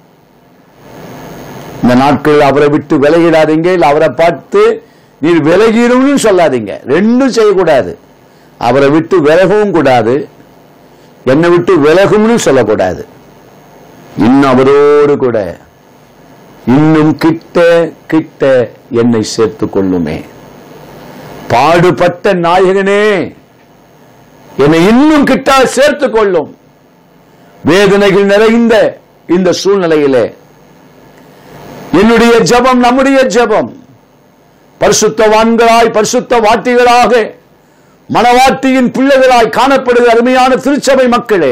இந்த நாட்கள் அவரை விட்டு விலகிடாதீங்க இல்ல அவரை பார்த்து நீர் விலகிடும்னு சொல்லாதீங்க ரெண்டும் செய்யக்கூடாது அவரை விட்டு விலகவும் கூடாது என்னை விட்டு விலகும்னு சொல்லக்கூடாது இன்னும் அவரோடு கூட இன்னும் கிட்ட கிட்ட என்னை சேர்த்துக் கொள்ளுமே பாடுபட்ட நாயகனே என்னை இன்னும் கிட்ட சேர்த்துக் கொள்ளும் வேதனைகள் நிறைந்த இந்த சூழ்நிலையிலே என்னுடைய ஜெபம் நம்முடைய ஜெபம் பரிசுத்தவான்களாய் பரிசுத்த வாட்டிகளாக மனவாட்டியின் பிள்ளைகளாய் காணப்படுகிற அருமையான திருச்சபை மக்களே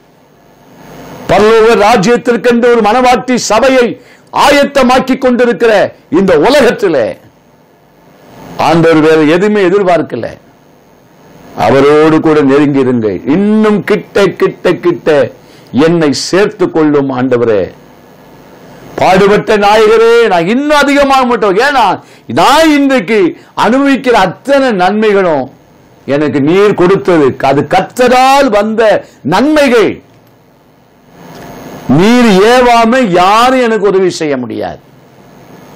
பரலோக ராஜ்யத்திற்கென்று ஒரு மனவாட்டி சபையை ஆயத்தமாக்கிக் கொண்டிருக்கிற இந்த உலகத்திலே ஆண்டவர் வேற எதுவுமே எதிர்பார்க்கல அவரோடு கூட நெருங்கி இருங்கள் இன்னும் கிட்ட கிட்ட கிட்ட என்னை சேர்த்துக் கொள்ளும் ஆண்டவரே பாடுபட்ட நாயகரே நான் இன்னும் அதிகமாக மாட்டோம் ஏன்னா நான் இன்றைக்கு அனுபவிக்கிற அத்தனை நன்மைகளும் எனக்கு நீர் கொடுத்தது அது கத்தரால் வந்த நன்மைகள் நீர் ஏவாம யாரும் எனக்கு உதவி செய்ய முடியாது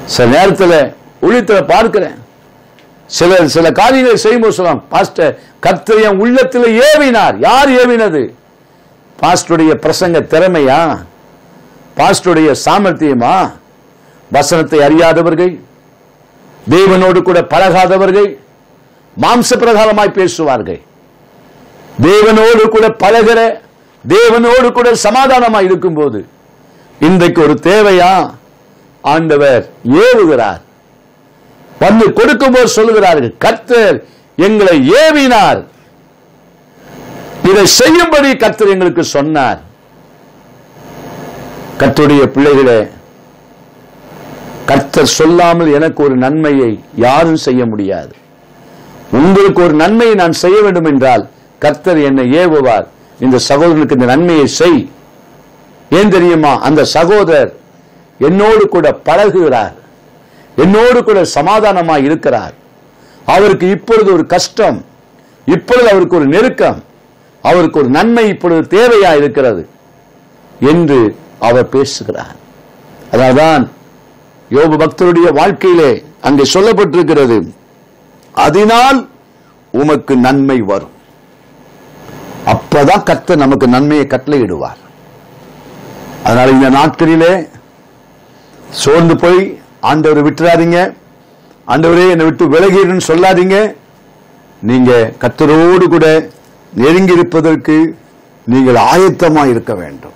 சில நேரத்தில் ஊழியத்தில் பார்க்கிறேன் சில சில காரியங்களை செய்யும்போது சொல்லுவாங்க பாஸ்டர் கர்த்தர் என் உள்ளத்தில் ஏவினார் யார் ஏவினது பாஸ்டருடைய பிரசங்க திறமையா பாஸ்டருடைய சாமர்த்தியமா வசனத்தை அறியாதவர்கள் தேவனோடு கூட பழகாதவர்கள் மாம்ச பிரகாரமாய் பேசுவார்கள் தேவனோடு கூட பழகிற தேவனோடு கூட சமாதானமாய் இருக்கும்போது இன்றைக்கு ஒரு தேவையா ஆண்டவர் ஏவுகிறார் வந்து கொடுக்கும்போது சொல்லுகிறார்கள் கர்த்தர் எங்களை ஏவினார் இதை செய்யும்படி கர்த்தர் எங்களுக்கு சொன்னார் கர்த்தருடைய பிள்ளைகளே கர்த்தர் சொல்லாமல் எனக்கு ஒரு நன்மையை யாரும் செய்ய முடியாது உங்களுக்கு ஒரு நன்மையை நான் செய்ய வேண்டும் என்றால் கர்த்தர் என்னை ஏவுவார் இந்த சகோதரனுக்கு இந்த நன்மையை செய் ஏன் தெரியுமா அந்த சகோதரர் என்னோடு கூட பழகுகிறார் என்னோடு கூட சமாதானமாய் இருக்கிறார் அவருக்கு இப்பொழுது ஒரு கஷ்டம் இப்பொழுது அவருக்கு ஒரு நெருக்கம் அவருக்கு ஒரு நன்மை இப்பொழுது தேவையா இருக்கிறது என்று அவர் பேசுகிறார் அதான் யோபு பக்தருடைய வாழ்க்கையிலே அங்கே சொல்லப்பட்டிருக்கிறது அதனால் உமக்கு நன்மை வரும் அப்பதான் கர்த்தர் நமக்கு நன்மையை கட்டளையிடுவார் அதனால இந்த நாட்களிலே சோர்ந்து போய் ஆண்டவரை விட்டுறாதீங்க ஆண்டவரே என்னை விட்டு விலகிறன்னு சொல்லாதீங்க நீங்க கர்த்தரோடு கூட நெருங்கி இருப்பதற்கு நீங்கள் ஆயத்தமா இருக்க வேண்டும்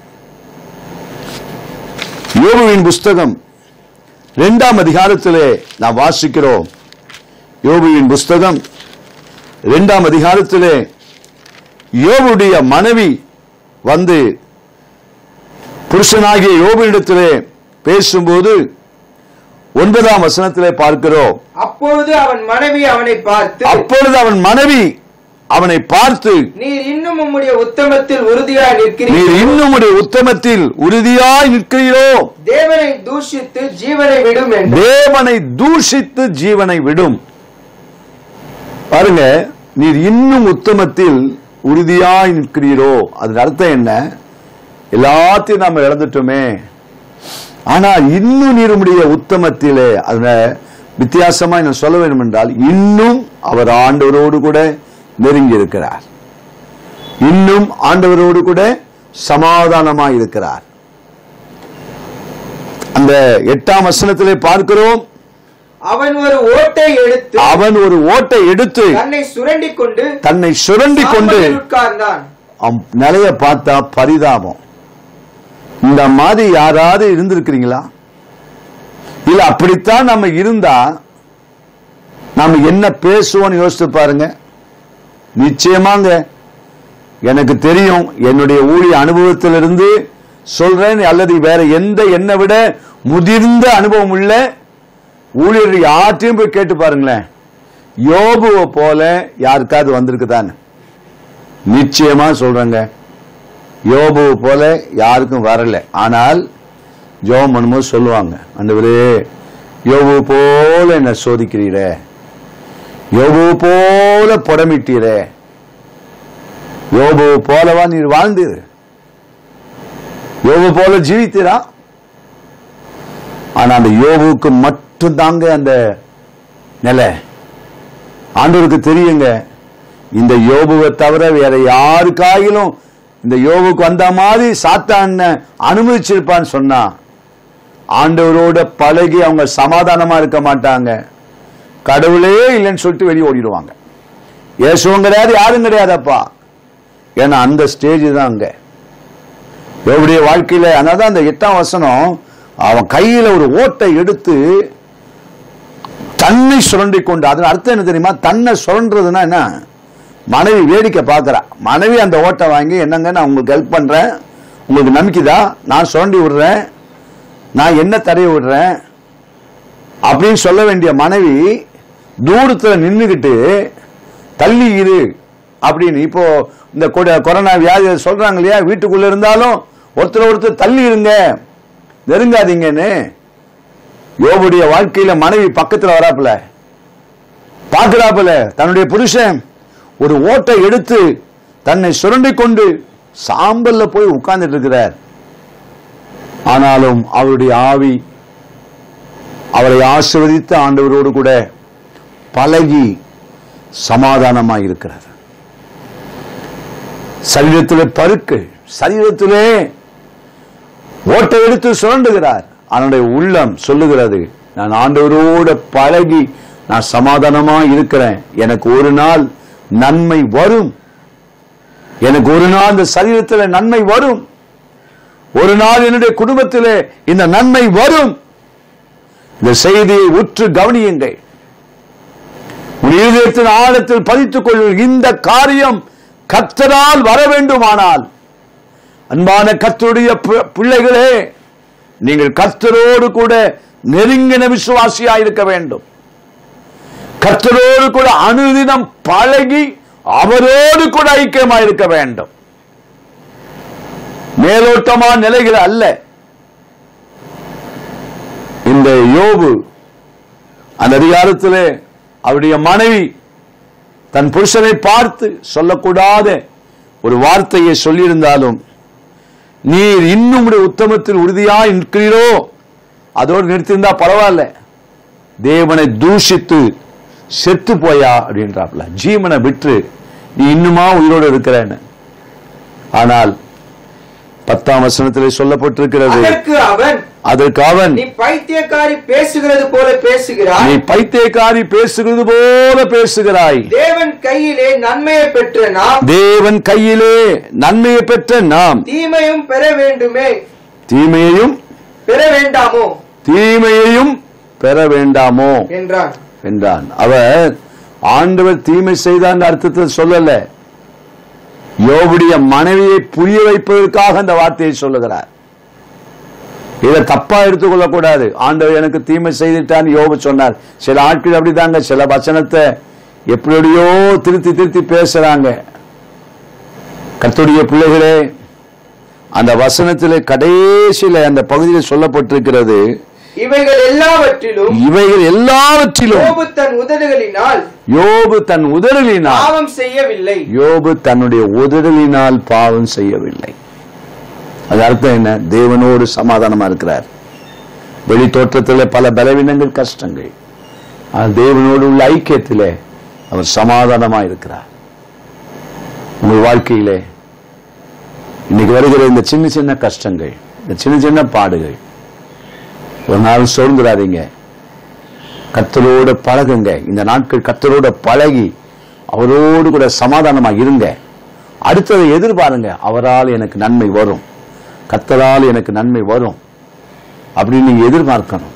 யோபுவின் புஸ்தகம் இரண்டாம் அதிகாரத்திலே நாம் வாசிக்கிறோம் யோபுவின் புஸ்தகம் இரண்டாம் அதிகாரத்திலே யோபுடைய மனைவி வந்து புருஷனாகிய யோபுவிடத்திலே பேசும்போது ஒன்பதாம் வசனத்திலே பார்க்கிறோம் அப்பொழுது அவன் மனைவி அவனை பார்த்து அப்பொழுது அவன் மனைவி அவனை பார்த்து நீர் இன்னும் உம்முடைய உத்தமத்தில் உறுதியாய் நீர் நிற்கிறீர் இன்னும் உடைய உத்தமத்தில் உறுதியாய் நிற்கிறீரோ தேவனை தூஷித்து ஜீவனை விடும் என்று தேவனை தூஷித்து ஜீவனை விடும் பாருங்க நீர் இன்னும் உத்தமத்தில் உறுதியாய் நிற்கிறீரோ அதன் அர்த்தம் என்ன எல்லாத்தையும் நாம இழந்துட்டோமே ஆனா இன்னும் நீர் உம்முடைய உத்தமத்திலே அதுல வித்தியாசமா நான் சொல்ல வேண்டும் என்றால் இன்னும் அவர் ஆண்டவரோடு கூட நெருங்கி இருக்கிறார் இன்னும் ஆண்டவரோடு கூட சமாதானமாய் இருக்கிறார் அந்த எட்டாம் வசனத்திலே பார்க்கிறோம் அவன் ஒரு ஓட்டை எடுத்து அவன் ஒரு ஓட்டை எடுத்து தன்னை சுரண்டி கொண்டு தன்னை சுரண்டி கொண்டு சாம்பலில் உட்கார்ந்தான் அவன் நிலைய பார்த்தா பரிதாபம் இந்த மாதிரி யாராவது இருந்திருக்கிறீங்களா இல்ல அப்படித்தான் நம்ம இருந்தா நாம என்ன பேசுவோம்னு யோசித்து பாருங்க நிச்சயமாங்க எனக்கு தெரியும் என்னுடைய ஊழிய அனுபவத்திலிருந்து சொல்றேன் அல்லது வேற எந்த என்னை விட முதிர்ந்த அனுபவம் உள்ள ஊழியர் யார்ட்டையும் போய் கேட்டு பாருங்களேன் யோபுவை போல யாருக்காவது வந்திருக்குதான்னு நிச்சயமா சொல்றேங்க யோபு போல யாருக்கும் வரல ஆனால் ஜோம் பண்ணும்போது சொல்லுவாங்க ஆண்டவரே யோபு போல என்ன சோதிக்கிறீரே யோபு போல புடமிட்டீரே யோபு போலவா நீர் வாழ்ந்தீர் யோபு போல ஜீவித்தீரா ஆனா அந்த யோபுக்கு மட்டும் தாங்க அந்த நிலை ஆண்டவருக்கு தெரியுங்க இந்த யோபுவை தவிர வேற யாருக்காயிலும் இந்த யோபுக்கு வந்த மாதிரி சாத்தான் அனுமதிச்சிருப்பான்னு சொன்னா ஆண்டவரோட பழகி அவங்க சமாதானமா இருக்க மாட்டாங்க கடவுளே இல்லைன்னு சொல்லிட்டு வெளியே ஓடிடுவாங்க இயேசுவும் கிடையாது யாரும் கிடையாதப்பா ஏன்னா அந்த ஸ்டேஜ் தான் அங்க யோபுடைய வாழ்க்கையில அதனால அந்த எட்டாம் வசனம் அவன் கையில ஒரு ஓட்டை எடுத்து தன்னை சுரண்டி கொண்டு அதன் அர்த்தம் என்ன தெரியுமா தன்னை சுரண்டுறதுன்னா என்ன மனைவி வேடிக்கை பார்க்கறா மனைவி அந்த ஓட்டை வாங்கி என்னங்க நான் உங்களுக்கு ஹெல்ப் பண்றேன் உங்களுக்கு நம்பிக்கைதா நான் சுரண்டி விடுறேன் நான் என்ன தடைய விடுறேன் அப்படின்னு சொல்ல வேண்டிய மனைவி தூரத்துல நின்னுகிட்டு தள்ளி இரு அப்படின்னு இப்போ இந்த கொட- கொரோனா வியாதி சொல்றாங்க இல்லையா வீட்டுக்குள்ள இருந்தாலும் ஒருத்தர் ஒருத்தர் தள்ளி இருங்க நெருங்காதீங்கன்னு யோபுடைய வாழ்க்கையில மனைவி பக்கத்துல வராப்புல பார்க்கிறாப்புல தன்னுடைய புருஷன் ஒரு ஓட்டை எடுத்து தன்னை சுரண்டி கொண்டு சாம்பல்ல போய் உட்கார்ந்துட்டு இருக்கிறார் ஆனாலும் அவருடைய ஆவி அவரை ஆசீர்வதித்து ஆண்டவரோடு கூட பழகி சமாதானமாய் இருக்கிறார் சரீரத்திலே பருக்கு சரீரத்திலே ஓட்டை எடுத்து சுரண்டுகிறார் அவனுடைய உள்ளம் சொல்லுகிறது நான் ஆண்டவரோட பழகி நான் சமாதானமா இருக்கிறேன் எனக்கு ஒரு நாள் நன்மை வரும் எனக்கு ஒரு நாள் இந்த சரீரத்தில் நன்மை வரும் ஒரு நாள் என்னுடைய குடும்பத்திலே இந்த நன்மை வரும் இந்த செய்தியை உற்று கவனியுங்கள் உன் இதயத்தின் ஆழத்தில் பதித்துக் கொள்ளுங்கள் இந்த காரியம் கர்த்தரால் வர வேண்டுமானால் அன்பான கர்த்தருடைய பி- பிள்ளைகளே நீங்கள் கர்த்தரோடு கூட நெருங்கின விசுவாசியா இருக்க வேண்டும் கர்த்தரோடு கூட அனுதினம் பழகி அவரோடு கூட ஐக்கியமா இருக்க வேண்டும் மேலோட்டமான நிலைகள் அல்ல இந்த யோபு அந்த அதிகாரத்திலே அவருடைய மனைவி தன் புருஷனை பார்த்து சொல்லக்கூடாத ஒரு வார்த்தையை சொல்லியிருந்தாலும் நீர் இன்னும் உடைய உத்தமத்தில் உறுதியாய் நிற்கிறீரோ அதோடு நிறுத்தியிருந்தா பரவாயில்ல தேவனை தூஷித்து செத்து போயா அப்படின்றாப்ல ஜீவனை விட்டு நீ இன்னுமா உயிரோடு இருக்கிறேன்னு ஆனால் பத்தாம் வசனத்திலே சொல்லப்பட்டிருக்கிறது அதற்கு அவன் அதற்கு அவன் நீ பைத்தியக்காரி பேசுகிறது போல நீ பேசுகிறாய் பைத்தியக்காரி பேசுகிறது போல பேசுகிறாய் தேவன் கையிலே நன்மையை பெற்ற நாம் தேவன் கையிலே நன்மையை பெற்ற நாம் தீமையும் பெற வேண்டுமே தீமையையும் பெற வேண்டாமோ தீமையையும் பெற வேண்டாமோ என்றான் என்றான் அவர் ஆண்டவர் தீமை செய்தான்ற அர்த்தத்தில் சொல்லல யோபுடைய மனைவியை புரிய வைப்பதற்காக அந்த வார்த்தையை சொல்லுகிறார் இதை தப்பா எடுத்துக்கொள்ள கூடாது ஆண்டவர் எனக்கு தீமை செய்துட்டான் யோபு சொன்னார் சில ஆட்கள் அப்படிதாங்க சில வசனத்தை எப்படியோ திருத்தி திருத்தி பேசுறாங்க கர்த்தருடைய பிள்ளைகளே அந்த வசனத்திலே கடைசியில அந்த பகுதியில் சொல்லப்பட்டிருக்கிறது இவைகள் எல்லாவற்றிலும் இவைகள் எல்லாவற்றிலும் யோபு தன் உதடுகளினால் யோபு தன் உதறலினால் பாவம் செய்யவில்லை யோபு தன்னுடைய உதறலினால் பாவம் செய்யவில்லை அது அர்த்தம் என்ன தேவனோடு சமாதானமா இருக்கிறார் வெளி தோற்றத்தில் பல பலவீனங்கள் கஷ்டங்கள் ஆனால் தேவனோடு உள்ள ஐக்கியத்திலே அவர் சமாதானமா இருக்கிறார் உங்கள் வாழ்க்கையிலே இன்னைக்கு வருகிற இந்த சின்ன சின்ன கஷ்டங்கள் இந்த சின்ன சின்ன பாடுகள் ஒரு நாள் சோர்ந்துடாதீங்க கத்தரோட பழகுங்க இந்த நாட்கள் கத்தரோட பழகி அவரோடு கூட சமாதானமா இருங்க அடுத்ததை எதிர்பாருங்க அவரால் எனக்கு நன்மை வரும் கத்தரால் எனக்கு நன்மை வரும் அப்படின்னு நீங்க எதிர்பார்க்கணும்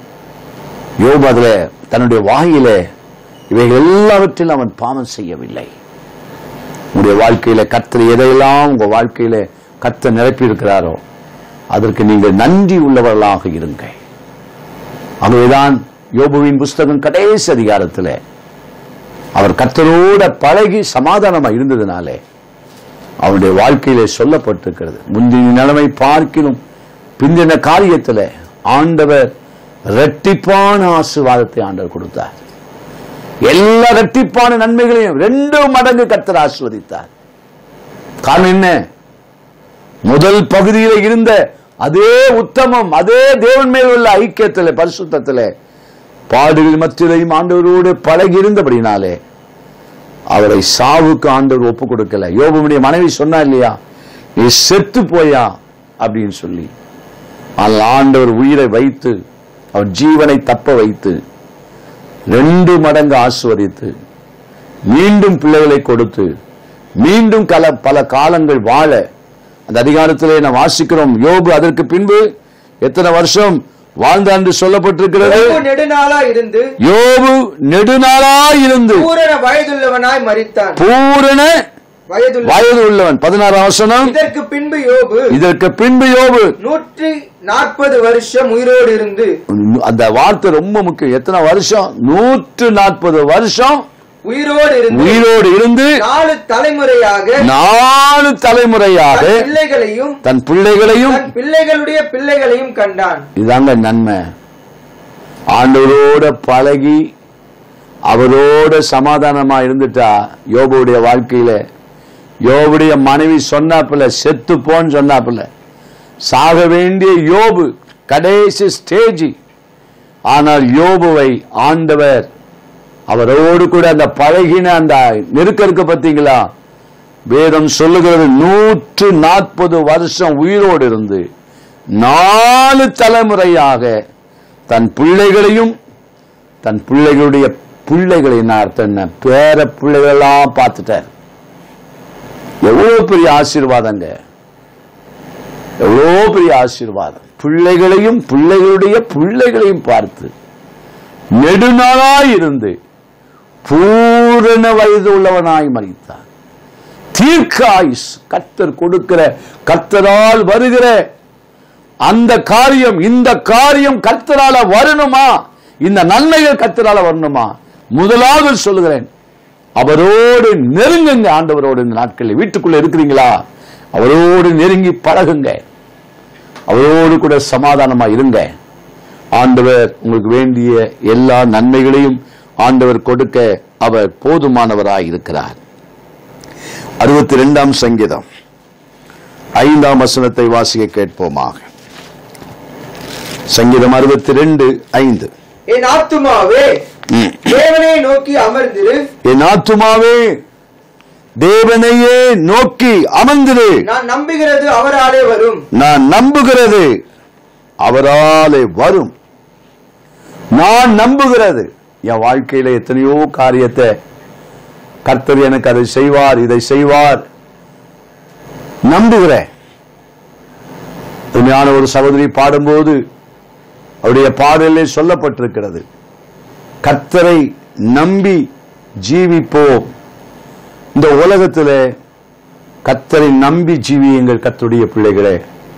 யோபு அதுல தன்னுடைய வாயிலே இவைகள் எல்லாவற்றிலும் அவன் பாவம் செய்யவில்லை உங்களுடைய வாழ்க்கையில கத்தர் எதையெல்லாம் உங்க வாழ்க்கையில கத்தர் நிரப்பி இருக்கிறாரோ அதற்கு நீங்கள் நன்றி உள்ளவர்களாக இருங்க ஆகவேதான் யோபுவின் புஸ்தகம் கடைசி அதிகாரத்தில் அவர் கர்த்தரோட பழகி சமாதானமா இருந்ததுனாலே அவருடைய வாழ்க்கையிலே சொல்லப்பட்டிருக்கிறது முந்தின நிலைமை பார்க்கிலும் பிந்தின காரியத்தில் ஆண்டவர் இரட்டிப்பான ஆசீர்வாதத்தை ஆண்டவர் கொடுத்தார் எல்லா இரட்டிப்பான நன்மைகளையும் ரெண்டு மடங்கு கர்த்தர் ஆசீர்வதித்தார் காரணம் என்ன முதல் பகுதியில் இருந்த அதே உத்தமம் அதே தேவன் மேல் உள்ள ஐக்கியத்தில் பரிசுத்தத்தில் பாடுகள் மத்தியிலையும் ஆண்டவரோடு பழகி இருந்தபடினாலே அவரை சாவுக்கு ஆண்டவர் ஒப்பு கொடுக்கல யோபுடைய மனைவி சொன்னா இல்லையா நீ செத்து போயா அப்படின்னு சொல்லி ஆனால் ஆண்டவர் உயிரை வைத்து அவர் ஜீவனை தப்ப வைத்து ரெண்டு மடங்கு ஆசுவதித்து மீண்டும் பிள்ளைகளை கொடுத்து மீண்டும் கல பல காலங்கள் வாழ அந்த அதிகாரத்திலே நாம் வாசிக்கிறோம் யோபு அதற்கு பின்பு எத்தனை வருஷம் வாழ்ந்தான் என்று சொல்லப்பட்டிருக்கிறது யோபு நெடுநாளா இருந்து யோபு நெடுநாளாய் இருந்து பூரண வயதுள்ளவனாய் மரித்தான் பூரண வயதுள்ள வயது உள்ளவன் பதினாறாம் வசனம் இதற்கு பின்பு யோபு இதற்கு பின்பு யோபு நூற்றி நாற்பது வருஷம் உயிரோடு இருந்து அந்த வார்த்தை ரொம்ப முக்கியம் எத்தனை வருஷம் நூற்று நாற்பது வருஷம் உயிரோடு இருந்து உயிரோடு இருந்து நாலு தலைமுறையாக நாலு தலைமுறையாக தன் பிள்ளைகளையும் தன் பிள்ளைகளையும் தன் பிள்ளைகளுடைய பிள்ளைகளையும் கண்டான் இதாங்க நன்மை ஆண்டவரோட பழகி அவரோட சமாதானமா இருந்துட்டா யோபுடைய வாழ்க்கையில யோபுடைய மனைவி சொன்னாப்புல செத்து போன்னு சொன்னாப்புல சாக வேண்டிய யோபு கடைசி ஸ்டேஜ் ஆனால் யோபுவை ஆண்டவர் அவரோடு கூட அந்த பழகின அந்த நெருக்க இருக்கு பார்த்தீங்களா வேதம் சொல்லுகிறது நூற்று நாற்பது வருஷம் உயிரோடு இருந்து நாலு தலைமுறையாக தன் பிள்ளைகளையும் தன் பிள்ளைகளுடைய பிள்ளைகளை நான் அர்த்தம் என்ன பேர பிள்ளைகளெல்லாம் பார்த்துட்டார் எவ்வளவு பெரிய ஆசீர்வாதங்க எவ்வளோ பெரிய ஆசீர்வாதம் பிள்ளைகளையும் பிள்ளைகளுடைய பிள்ளைகளையும் பார்த்து நெடுநாளாய் இருந்து பூரண வயது உள்ளவனாய் மறித்தான் தீர்க்க ஆயுஸ் கர்த்தர் கொடுக்கிற கர்த்தரால் வருகிற அந்த காரியம் இந்த காரியம் கர்த்தரால வரணுமா இந்த நன்மைகள் கர்த்தரால வரணுமா முதலாவது சொல்லுகிறேன் அவரோடு நெருங்குங்க ஆண்டவரோடு இந்த நாட்களில் வீட்டுக்குள்ள இருக்கிறீங்களா அவரோடு நெருங்கி பழகுங்க அவரோடு கூட சமாதானமா இருங்க ஆண்டவர் உங்களுக்கு வேண்டிய எல்லா நன்மைகளையும் ஆண்டவர் கொடுக்க அவர் போதுமானவராய் இருக்கிறார் அறுபத்தி ரெண்டாம் சங்கீதம் ஐந்தாம் வசனத்தை வாசிக்க கேட்போமாக சங்கீதம் அறுபத்தி ரெண்டு ஐந்து என் ஆத்துமாவே ம். தேவனை நோக்கி அமர்ந்திரு என் ஆத்துமாவே தேவனையே நோக்கி அமர்ந்திரு நான் நம்புகிறது அவராலே வரும் நான் நம்புகிறது அவராலே வரும் நான் நம்புகிறது என் வாழ்க்கையில எத்தனையோ காரியத்தை கர்த்தர் எனக்கு அதை செய்வார் இதை செய்வார் நம்புகிறேன் உண்மையான ஒரு சகோதரி பாடும்போது அவருடைய பாடலிலே சொல்லப்பட்டிருக்கிறது கர்த்தரை நம்பி ஜீவிப்போம் இந்த உலகத்திலே கர்த்தரை நம்பி ஜீவியுங்கள் கர்த்தருடைய பிள்ளைகளே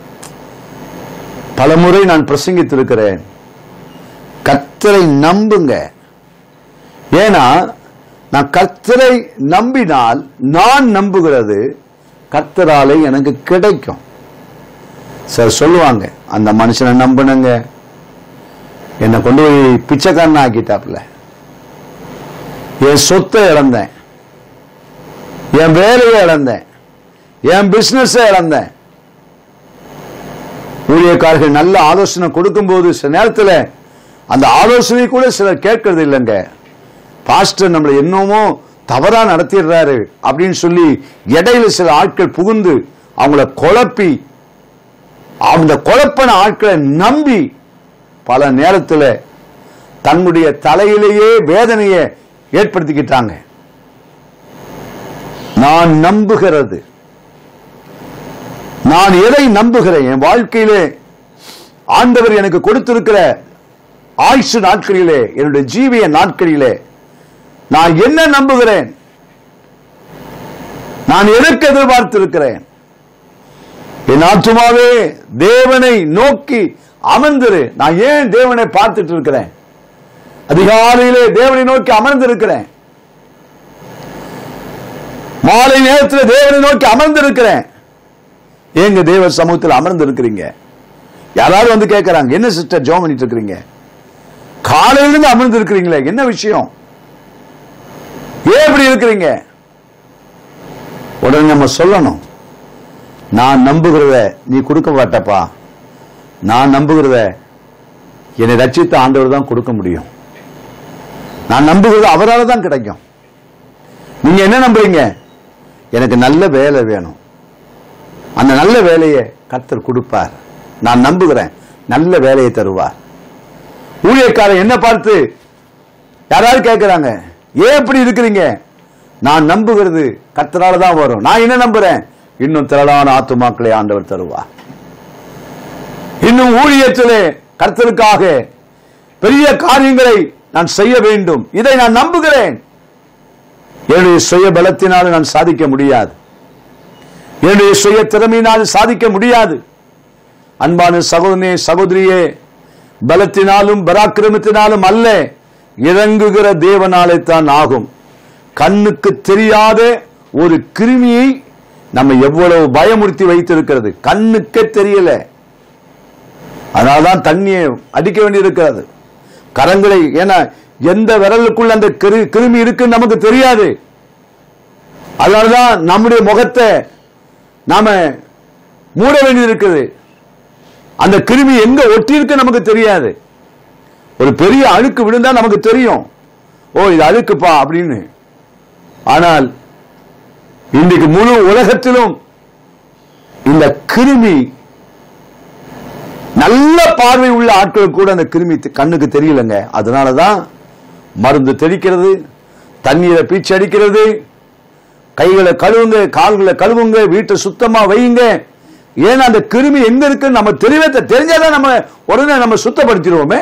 பலமுறை நான் பிரசங்கித்திருக்கிறேன் கர்த்தரை நம்புங்க ஏன்னா நான் கர்த்தரை நம்பினால் நான் நம்புகிறது கர்த்தராலே எனக்கு கிடைக்கும் சார் சொல்லுவாங்க அந்த மனுஷனை நம்பினங்க என்னை கொண்டு போய் பிச்சைக்காரன் ஆக்கிட்டாப்ல என் சொத்தை இழந்தேன் என் வேலையை இழந்தேன் என் பிசினஸ் இழந்தேன் ஊழியக்காரர்கள் நல்ல ஆலோசனை கொடுக்கும்போது சில நேரத்தில் அந்த ஆலோசனை கூட சிலர் கேட்கறது இல்லைங்க பாஸ்டர் நம்மளை என்னமோ தவறா நடத்திடுறாரு அப்படின்னு சொல்லி இடையில சில ஆட்கள் புகுந்து அவங்கள குழப்பி அந்த குழப்பின ஆட்களை நம்பி பல நேரத்தில் தன்னுடைய தலையிலேயே வேதனையை ஏற்படுத்திக்கிட்டாங்க நான் நம்புகிறது நான் எதை நம்புகிறேன் என் வாழ்க்கையிலே ஆண்டவர் எனக்கு கொடுத்திருக்கிற ஆயுசு நாட்களிலே என்னுடைய ஜீவிய நாட்களிலே நான் என்ன நம்புகிறேன் நான் எதற்கு எதிர்பார்த்திருக்கிறேன் என் ஆத்துமாவே தேவனை நோக்கி அமர்ந்திரு நான் ஏன் தேவனை பார்த்துட்டு இருக்கிறேன் அதிகாலையிலே தேவனை நோக்கி அமர்ந்திருக்கிறேன் மாலை நேரத்தில் தேவனை நோக்கி அமர்ந்திருக்கிறேன் ஏங்க தேவ சமூகத்தில் அமர்ந்து இருக்கிறீங்க யாராவது வந்து கேட்கறாங்க என்ன சிஸ்டர் ஜோம் பண்ணிட்டு இருக்கிறீங்க காலையிலிருந்து அமர்ந்து இருக்கிறீங்களே என்ன விஷயம் ஏன் இப்படி இருக்கிறீங்க உடனே நம்ம சொல்லணும் நான் நம்புகிறத நீ கொடுக்க மாட்டப்பா நான் நம்புகிறத என்னை ரட்சித்த ஆண்டவர் தான் கொடுக்க முடியும் நான் நம்புகிறது அவரால் தான் கிடைக்கும் நீங்க என்ன நம்புறீங்க எனக்கு நல்ல வேலை வேணும் அந்த நல்ல வேலையை கர்த்தர் கொடுப்பார் நான் நம்புகிறேன் நல்ல வேலையை தருவார் ஊழியக்காரன் என்ன பார்த்து யாராவது கேட்கிறாங்க ஏன் இப்படி இருக்கிறீங்க நான் நம்புகிறது கர்த்தரால தான் வரும் நான் என்ன நம்புறேன் இன்னும் திரளான ஆத்துமாக்களை ஆண்டவர் தருவார் இன்னும் ஊழியத்திலே கர்த்தருக்காக பெரிய காரியங்களை நான் செய்ய வேண்டும் இதை நான் நம்புகிறேன் என்னுடைய சுய பலத்தினால் நான் சாதிக்க முடியாது என்னுடைய சுய திறமையினால் சாதிக்க முடியாது அன்பான சகோதரனே சகோதரியே பலத்தினாலும் பராக்கிரமத்தினாலும் அல்ல இறங்குகிற தேவனாலே தான் ஆகும் கண்ணுக்கு தெரியாத ஒரு கிருமியை நம்ம எவ்வளவு பயமுறுத்தி வைத்திருக்கிறது கண்ணுக்கே தெரியல அதனால்தான் தண்ணியை அடிக்க வேண்டியிருக்கிறது கரங்களை ஏன்னா எந்த விரலுக்குள்ள அந்த கிரு- கிருமி இருக்குன்னு நமக்கு தெரியாது அதனாலதான் நம்முடைய முகத்தை நாம மூட வேண்டியிருக்குது அந்த கிருமி எங்க ஒட்டி இருக்கு நமக்கு தெரியாது ஒரு பெரிய அழுக்கு விழுந்தா நமக்கு தெரியும் ஓ இது அழுக்குப்பா அப்படின்னு ஆனால் இன்றைக்கு முழு உலகத்திலும் இந்த கிருமி நல்ல பார்வை உள்ள ஆட்களுக்கு கூட அந்த கிருமி தி- கண்ணுக்கு தெரியலங்க அதனாலதான் மருந்து தெளிக்கிறது தண்ணீரை பீச்சு அடிக்கிறது கைகளை கழுவுங்க கால்களை கழுவுங்க வீட்டை சுத்தமா வையுங்க ஏன்னா அந்த கிருமி எங்க இருக்குன்னு நம்ம தெரியவே தெ- தெரிஞ்சாதான் நம்ம உடனே நம்ம சுத்தப்படுத்திடுவோமே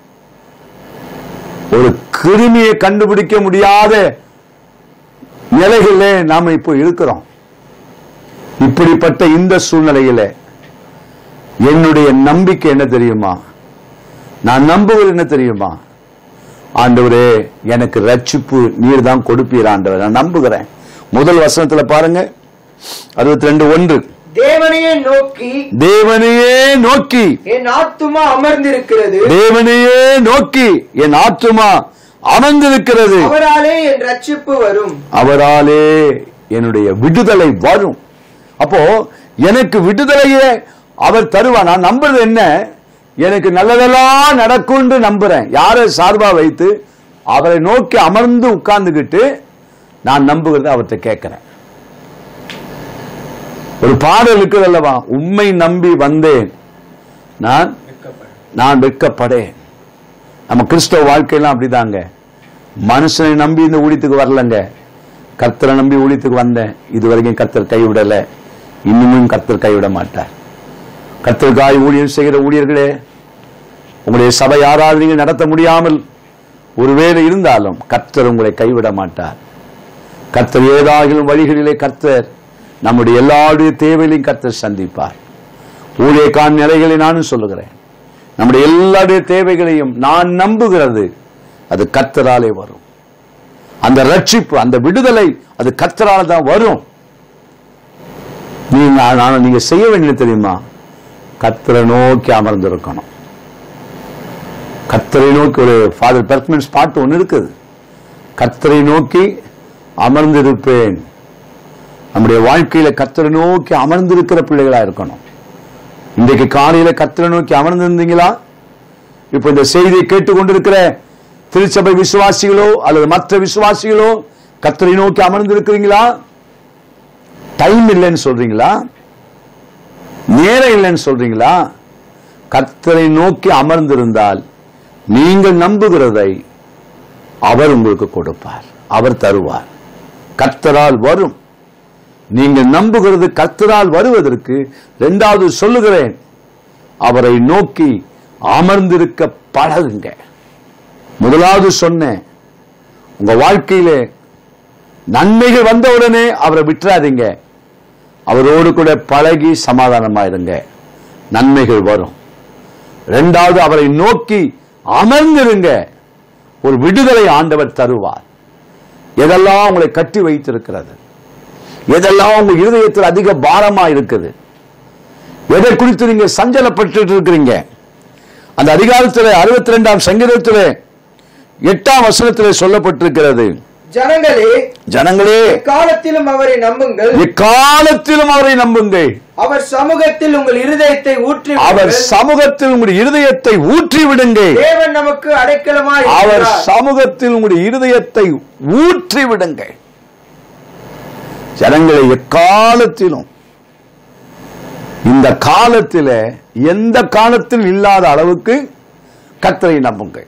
ஒரு கிருமியை கண்டுபிடிக்க முடியாத நிலைகளிலே நாம இப்போ இருக்கிறோம் இப்படிப்பட்ட இந்த சூழ்நிலையில என்னுடைய நம்பிக்கை என்ன தெரியுமா நான் நம்புவது என்ன தெரியுமா ஆண்டவரே எனக்கு ரட்சிப்பு நீர் தான் கொடுப்பீர் ஆண்டவர் நான் நம்புகிறேன் முதல் வசனத்துல பாருங்க அறுபத்தி ரெண்டு ஒன்று தேவனையே நோக்கி தேவனையே நோக்கி என் ஆத்துமா அமர்ந்திருக்கிறது தேவனையே நோக்கி என் ஆத்துமா அமர்ந்திருக்கிறது அவராலே என் ரட்சிப்பு வரும் அவராலே என்னுடைய விடுதலை வரும் அப்போ எனக்கு விடுதலையே அவர் தருவார் நான் நம்புறது என்ன எனக்கு நல்லதெல்லாம் நடக்கும்னு நம்புறேன் யாரை சார்பா வைத்து அவரை நோக்கி அமர்ந்து உட்கார்ந்துகிட்டு நான் நம்புகிறத அவர்கிட்ட கேட்கிறேன் ஒரு பாடல் இருக்குது அல்லவா உண்மை நம்பி வந்தேன் நான் நான் வெட்கப்படேன் நம்ம கிறிஸ்தவ வாழ்க்கையெல்லாம் அப்படிதாங்க மனுஷனை நம்பி இந்த ஊழியத்துக்கு வரலங்க கர்த்தரை நம்பி ஊழியத்துக்கு வந்தேன் இது வரைக்கும் கர்த்தர் கைவிடல இன்னமும் கர்த்தர் கைவிட மாட்டார் கர்த்தருக்காய் ஊழியம் செய்கிற ஊழியர்களே உங்களுடைய சபை ஆராதனைகள் நடத்த முடியாமல் ஒருவேளை இருந்தாலும் கர்த்தர் உங்களை கைவிட மாட்டார் கர்த்தர் ஏதாகிலும் வழிகளிலே கர்த்தர் நம்முடைய எல்லாருடைய தேவைகளையும் கர்த்தர் சந்திப்பார் ஊழியக்கான் நிலைகளை நானும் சொல்லுகிறேன் நம்முடைய எல்லாருடைய தேவைகளையும் நான் நம்புகிறது அது கர்த்தராலே வரும் அந்த ரட்சிப்பு அந்த விடுதலை அது கர்த்தரால தான் வரும் நீங்க ஆனா நீங்க செய்ய வேண்டியது தெரியுமா கர்த்தரை நோக்கி அமர்ந்திருக்கணும் கர்த்தரை நோக்கி ஒரு ஃபாதர் பெர்க்மென்ஸ் பாட்டு ஒன்று இருக்குது கர்த்தரை நோக்கி அமர்ந்திருப்பேன் நம்முடைய வாழ்க்கையில கர்த்தரை நோக்கி அமர்ந்திருக்கிற பிள்ளைகளா இருக்கணும் இன்றைக்கு காலையில கர்த்தரை நோக்கி அமர்ந்திருந்தீங்களா இப்ப இந்த செய்தியை கேட்டுக்கொண்டிருக்கிற திருச்சபை விசுவாசிகளோ அல்லது மற்ற விசுவாசிகளோ கர்த்தரை நோக்கி அமர்ந்திருக்கிறீங்களா டைம் இல்லைன்னு சொல்றீங்களா நேரம் இல்லைன்னு சொல்றீங்களா கர்த்தரை நோக்கி அமர்ந்திருந்தால் நீங்கள் நம்புகிறதை அவர் உங்களுக்கு கொடுப்பார் அவர் தருவார் கர்த்தரால் வரும் நீங்கள் நம்புகிறது கர்த்தரால் வருவதற்கு இரண்டாவது சொல்லுகிறேன் அவரை நோக்கி அமர்ந்திருக்க பழகுங்க முதலாவது சொன்னேன் உங்க வாழ்க்கையிலே நன்மைகள் வந்தவுடனே அவரை விட்டுறாதீங்க அவரோடு கூட பழகி சமாதானமாயிருங்க நன்மைகள் வரும் இரண்டாவது அவரை நோக்கி அமர்ந்திருங்க ஒரு விடுதலை ஆண்டவர் தருவார் எதெல்லாம் உங்களை கட்டி வைத்திருக்கிறது எதெல்லாம் உங்க இருதயத்தில் அதிக பாரமா இருக்குது எதை குறித்து நீங்க சஞ்சலப்பட்டு இருக்கிறீங்க அந்த அதிகாரத்தில் அறுபத்தி ரெண்டாம் சங்கீதத்தில் எட்டாம் வசனத்தில் சொல்லப்பட்டிருக்கிறது ஜனங்களே ஜனங்களே காலத்திலும் அவரை நம்புங்கள் எக்காலத்திலும் அவரை நம்புங்கள் அவர் சமூகத்தில் உங்கள் இருதயத்தை ஊற்றி அவர் விடுங்கள். சமூகத்தில் உங்களுடைய இருதயத்தை ஊற்றி விடுங்கள் தேவன் நமக்கு அடைக்கலமாய் அவர் இருக்கிறார். சமூகத்தில் உங்களுடைய இருதயத்தை ஊற்றி விடுங்கள் ஜனங்களை எக்காலத்திலும் இந்த காலத்தில எந்த காலத்தில் இல்லாத அளவுக்கு கத்தரை நம்புங்கள்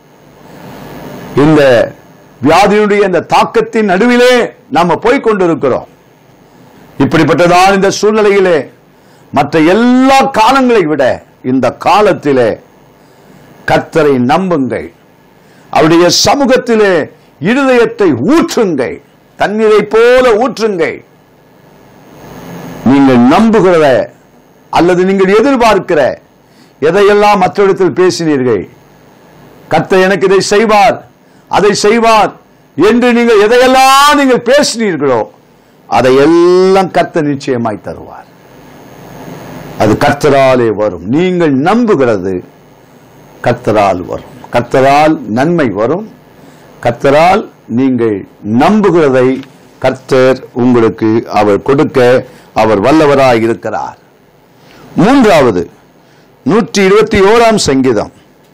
இந்த வியாதியுடைய இந்த தாக்கத்தின் நடுவிலே நாம போய் கொண்டிருக்கிறோம் இப்படிப்பட்டதான் இந்த சூழ்நிலையிலே மற்ற எல்லா காலங்களை விட இந்த காலத்திலே கர்த்தரை நம்புங்கள் அவருடைய சமூகத்திலே இருதயத்தை ஊற்றுங்கள் தண்ணீரை போல ஊற்றுங்கள் நீங்கள் நம்புகிறத அல்லது நீங்கள் எதிர்பார்க்கிற எதையெல்லாம் மற்றவரிடத்தில் பேசினீர்கள் கர்த்தர் எனக்கு இதை செய்வார் அதை செய்வார் என்று நீங்கள் எதையெல்லாம் நீங்கள் பேசினீர்களோ அதை எல்லாம் கர்த்தர் நிச்சயமாய் தருவார் அது கர்த்தராலே வரும் நீங்கள் நம்புகிறது கர்த்தரால் வரும் கர்த்தரால் நன்மை வரும் கர்த்தரால் நீங்கள் நம்புகிறதை கர்த்தர் உங்களுக்கு அவர் கொடுக்க அவர் வல்லவராய் இருக்கிறார் மூன்றாவது நூற்றி இருபத்தி ஓராம் சங்கீதம்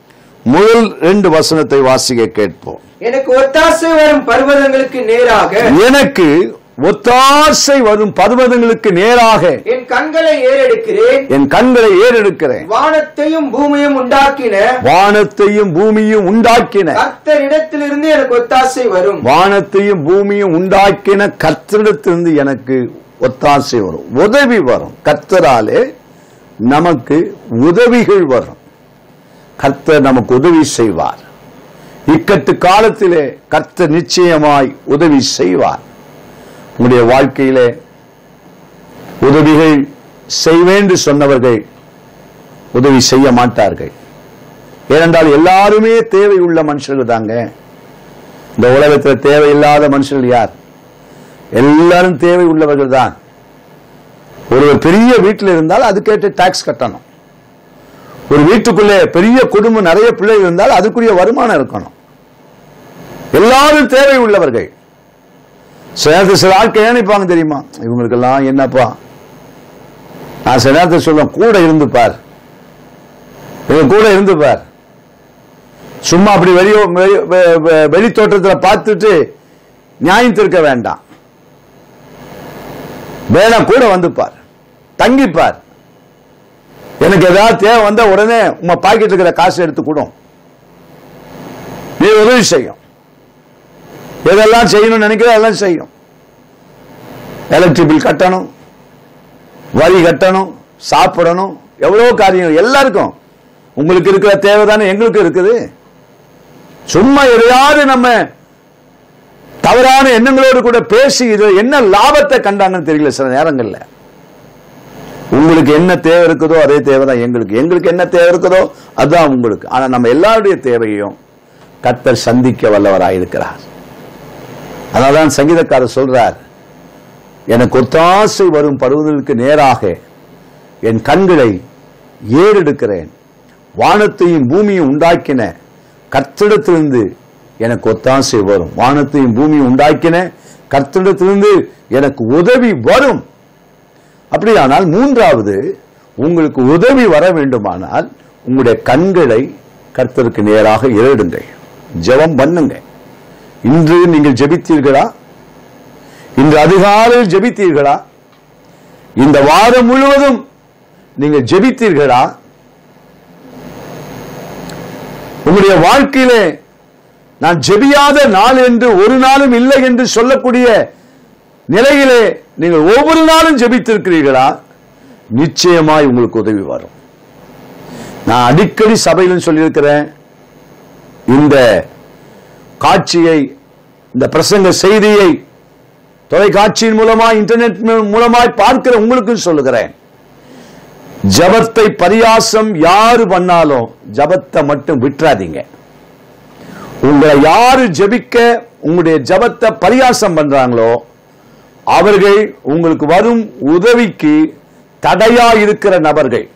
முதல் ரெண்டு வசனத்தை வாசிக்க கேட்போம் எனக்கு ஒத்தாசை வரும் பர்வதங்களுக்கு நேராக எனக்கு ஒத்தாசை வரும் பர்வதங்களுக்கு நேராக என் கண்களை ஏறெடுக்கிறேன் என் கண்களை ஏறெடுக்கிறேன் வானத்தையும் பூமியும் உண்டாக்கின வானத்தையும் பூமியும் உண்டாக்கின கர்த்தரிடத்திலிருந்து எனக்கு ஒத்தாசை வரும் வானத்தையும் பூமியும் உண்டாக்கின கர்த்தரிடத்திலிருந்து எனக்கு ஒத்தாசை வரும் உதவி வரும் கர்த்தராலே நமக்கு உதவிகள் வரும் கர்த்தர் நமக்கு உதவி செய்வார் இக்கட்டு காலத்திலே கர்த்தர் நிச்சயமாய் உதவி செய்வார் உங்களுடைய வாழ்க்கையிலே உதவிகள் செய்வேண்டு சொன்னவர்கள் உதவி செய்ய மாட்டார்கள் ஏனென்றால் எல்லாருமே தேவை உள்ள மனுஷர்கள் தாங்க இந்த உலகத்தில் தேவையில்லாத மனுஷர்கள் யார் எல்லாரும் தேவை உள்ளவர்கள் தான் ஒருவர் பெரிய வீட்டில் இருந்தால் அதுக்கேற்ற டாக்ஸ் கட்டணும் ஒரு வீட்டுக்குள்ளே பெரிய குடும்பம் நிறைய பிள்ளைகள் இருந்தால் அதுக்குரிய வருமானம் இருக்கணும் எல்லாரும் தேவை உள்ளவர்கள் சில நேரத்தில் சில ஆட்கள் நினைப்பாங்க தெரியுமா இவங்களுக்கெல்லாம் என்னப்பா நான் சில நேரத்தில் சொல்லுவேன் கூட இருந்து பார் இவங்க கூட இருந்து பார் சும்மா அப்படி வெளியோ வெளி- வெ- வெ- வெளி தோற்றத்தில் பார்த்துட்டு நியாயம் தீர்க்க வேண்டாம் வேணா கூட வந்து பார் தங்கிப்பார் எனக்கு ஏதாவது தேவை வந்தா உடனே உங்க பாக்கெட் இருக்கிற காசு எடுத்து கொடும் நீ உதவி செய்யும் எதெல்லாம் செய்யணும்னு நினைக்கிற எல்லாம் செய்யும் எலக்ட்ரிக் பில் கட்டணும் வரி கட்டணும் சாப்பிடணும் எவ்வளவு காரியம் எல்லாருக்கும் உங்களுக்கு இருக்கிற தேவை தானே எங்களுக்கு இருக்குது சும்மா எதையாவது நம்ம தவறான எண்ணங்களோடு கூட பேசி இது என்ன லாபத்தை கண்டாங்கன்னு தெரியல சில நேரங்கள்ல உங்களுக்கு என்ன தேவை இருக்குதோ அதே தேவை தான் எங்களுக்கு எங்களுக்கு என்ன தேவை இருக்குதோ அதுதான் உங்களுக்கு ஆனா நம்ம எல்லாருடைய தேவையும் கர்த்தர் சந்திக்க வல்லவராயிருக்கிறார் அதனால்தான் சங்கீதக்காரர் சொல்றார் எனக்கு ஒத்தாசை வரும் பருவதற்கு நேராக என் கண்களை ஏறெடுக்கிறேன் வானத்தையும் பூமியும் உண்டாக்கின கர்த்தரிடத்திலிருந்து எனக்கு ஒத்தாசை வரும் வானத்தையும் பூமியும் உண்டாக்கின கர்த்தரிடத்திலிருந்து எனக்கு உதவி வரும் அப்படியானால் மூன்றாவது உங்களுக்கு உதவி வர வேண்டுமானால் உங்களுடைய கண்களை கர்த்தருக்கு நேராக ஏறிடுங்கள் ஜெபம் பண்ணுங்க இன்று நீங்கள் ஜெபித்தீர்களா இன்று அதிகாலையில் ஜெபித்தீர்களா இந்த வாரம் முழுவதும் நீங்கள் ஜெபித்தீர்களா உங்களுடைய வாழ்க்கையிலே நான் ஜெபியாத நாள் என்று ஒரு நாளும் இல்லை என்று சொல்லக்கூடிய நிலையிலே நீங்கள் ஒவ்வொரு நாளும் ஜெபித்திருக்கிறீர்களா நிச்சயமாய் உங்களுக்கு உதவி வரும் நான் அடிக்கடி சபையிலும் சொல்லியிருக்கிறேன் இந்த காட்சியை இந்த பிரசங்க செய்தியை தொலைக்காட்சியின் மூலமாய் இன்டர்நெட் மூலமாய் பார்க்கிற உங்களுக்கும் சொல்லுகிறேன் ஜபத்தை பரியாசம் யாரு பண்ணாலும் ஜபத்தை மட்டும் விட்டுறாதீங்க உங்களை யாரு ஜெபிக்க உங்களுடைய ஜபத்தை பரியாசம் பண்றாங்களோ அவர்கள் உங்களுக்கு வரும் உதவிக்கு தடையா இருக்கிற நபர்கள்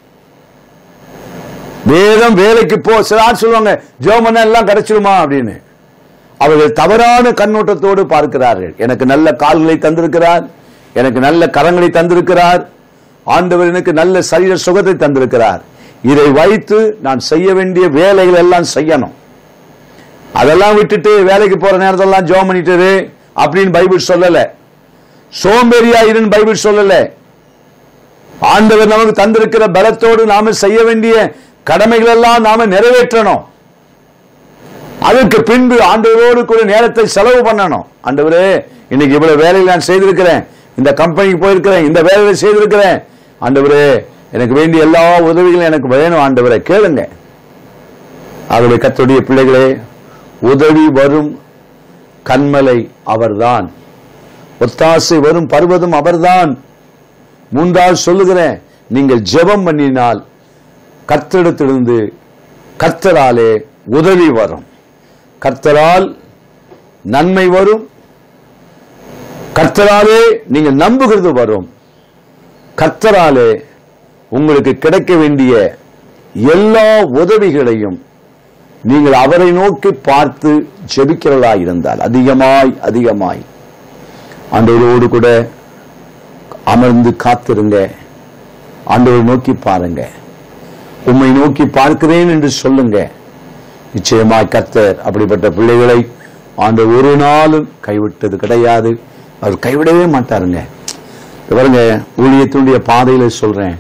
வேதம் வேலைக்கு போ சில ஆள் சொல்லுவாங்க ஜோமன எல்லாம் கிடைச்சிருமா அப்படின்னு அவர்கள் தவறான கண்ணோட்டத்தோடு பார்க்கிறார்கள் எனக்கு நல்ல கால்களை தந்திருக்கிறார் எனக்கு நல்ல கரங்களை தந்திருக்கிறார் ஆண்டவர் எனக்கு நல்ல சரீர சுகத்தை தந்திருக்கிறார் இதை வைத்து நான் செய்ய வேண்டிய வேலைகள் எல்லாம் செய்யணும் அதெல்லாம் விட்டுட்டு வேலைக்கு போற நேரத்தெல்லாம் ஜோம் பண்ணிட்டு இரு அப்படின்னு பைபிள் சொல்லல சோம்பேறியா இருன்னு பைபிள் சொல்லல ஆண்டவர் நமக்கு தந்திருக்கிற பலத்தோடு நாம செய்ய வேண்டிய கடமைகள் எல்லாம் நாம நிறைவேற்றணும் அதற்கு பின்பு ஆண்டவரோடு கூட நேரத்தை செலவு பண்ணணும் ஆண்டவரே இன்னைக்கு இவ்வளவு வேலையில் நான் செய்திருக்கிறேன் இந்த கம்பெனிக்கு போயிருக்கிறேன் இந்த வேலையை செய்திருக்கிறேன் ஆண்டவரே எனக்கு வேண்டிய எல்லா உதவிகளும் எனக்கு வேணும் ஆண்டவரே கேளுங்க ஆகவே கர்த்தருடைய பிள்ளைகளே உதவி வரும் கண்மலை அவர்தான் ஒத்தாசை வரும் பர்வதம் அவர்தான் மூன்றாவது சொல்லுகிறேன் நீங்கள் ஜெபம் பண்ணினால் கர்த்தரிடத்திலிருந்து கர்த்தராலே உதவி வரும் கர்த்தரால் நன்மை வரும் கர்த்தராலே நீங்கள் நம்புகிறது வரும் கர்த்தராலே உங்களுக்கு கிடைக்க வேண்டிய எல்லா உதவிகளையும் நீங்கள் அவரை நோக்கி பார்த்து ஜெபிக்கிறதா இருந்தால் அதிகமாய் அதிகமாய் ஆண்டவரோடு கூட அமர்ந்து காத்திருங்க ஆண்டவரை நோக்கி பாருங்க உம்மை நோக்கி பார்க்கிறேன் என்று சொல்லுங்க நிச்சயமாய் கர்த்தர் அப்படிப்பட்ட பிள்ளைகளை ஆண்டு ஒரு நாளும் கைவிட்டது கிடையாது அவர் கைவிடவே மாட்டாருங்க இங்க பாருங்க ஊழியத்தினுடைய பாதையில சொல்றேன்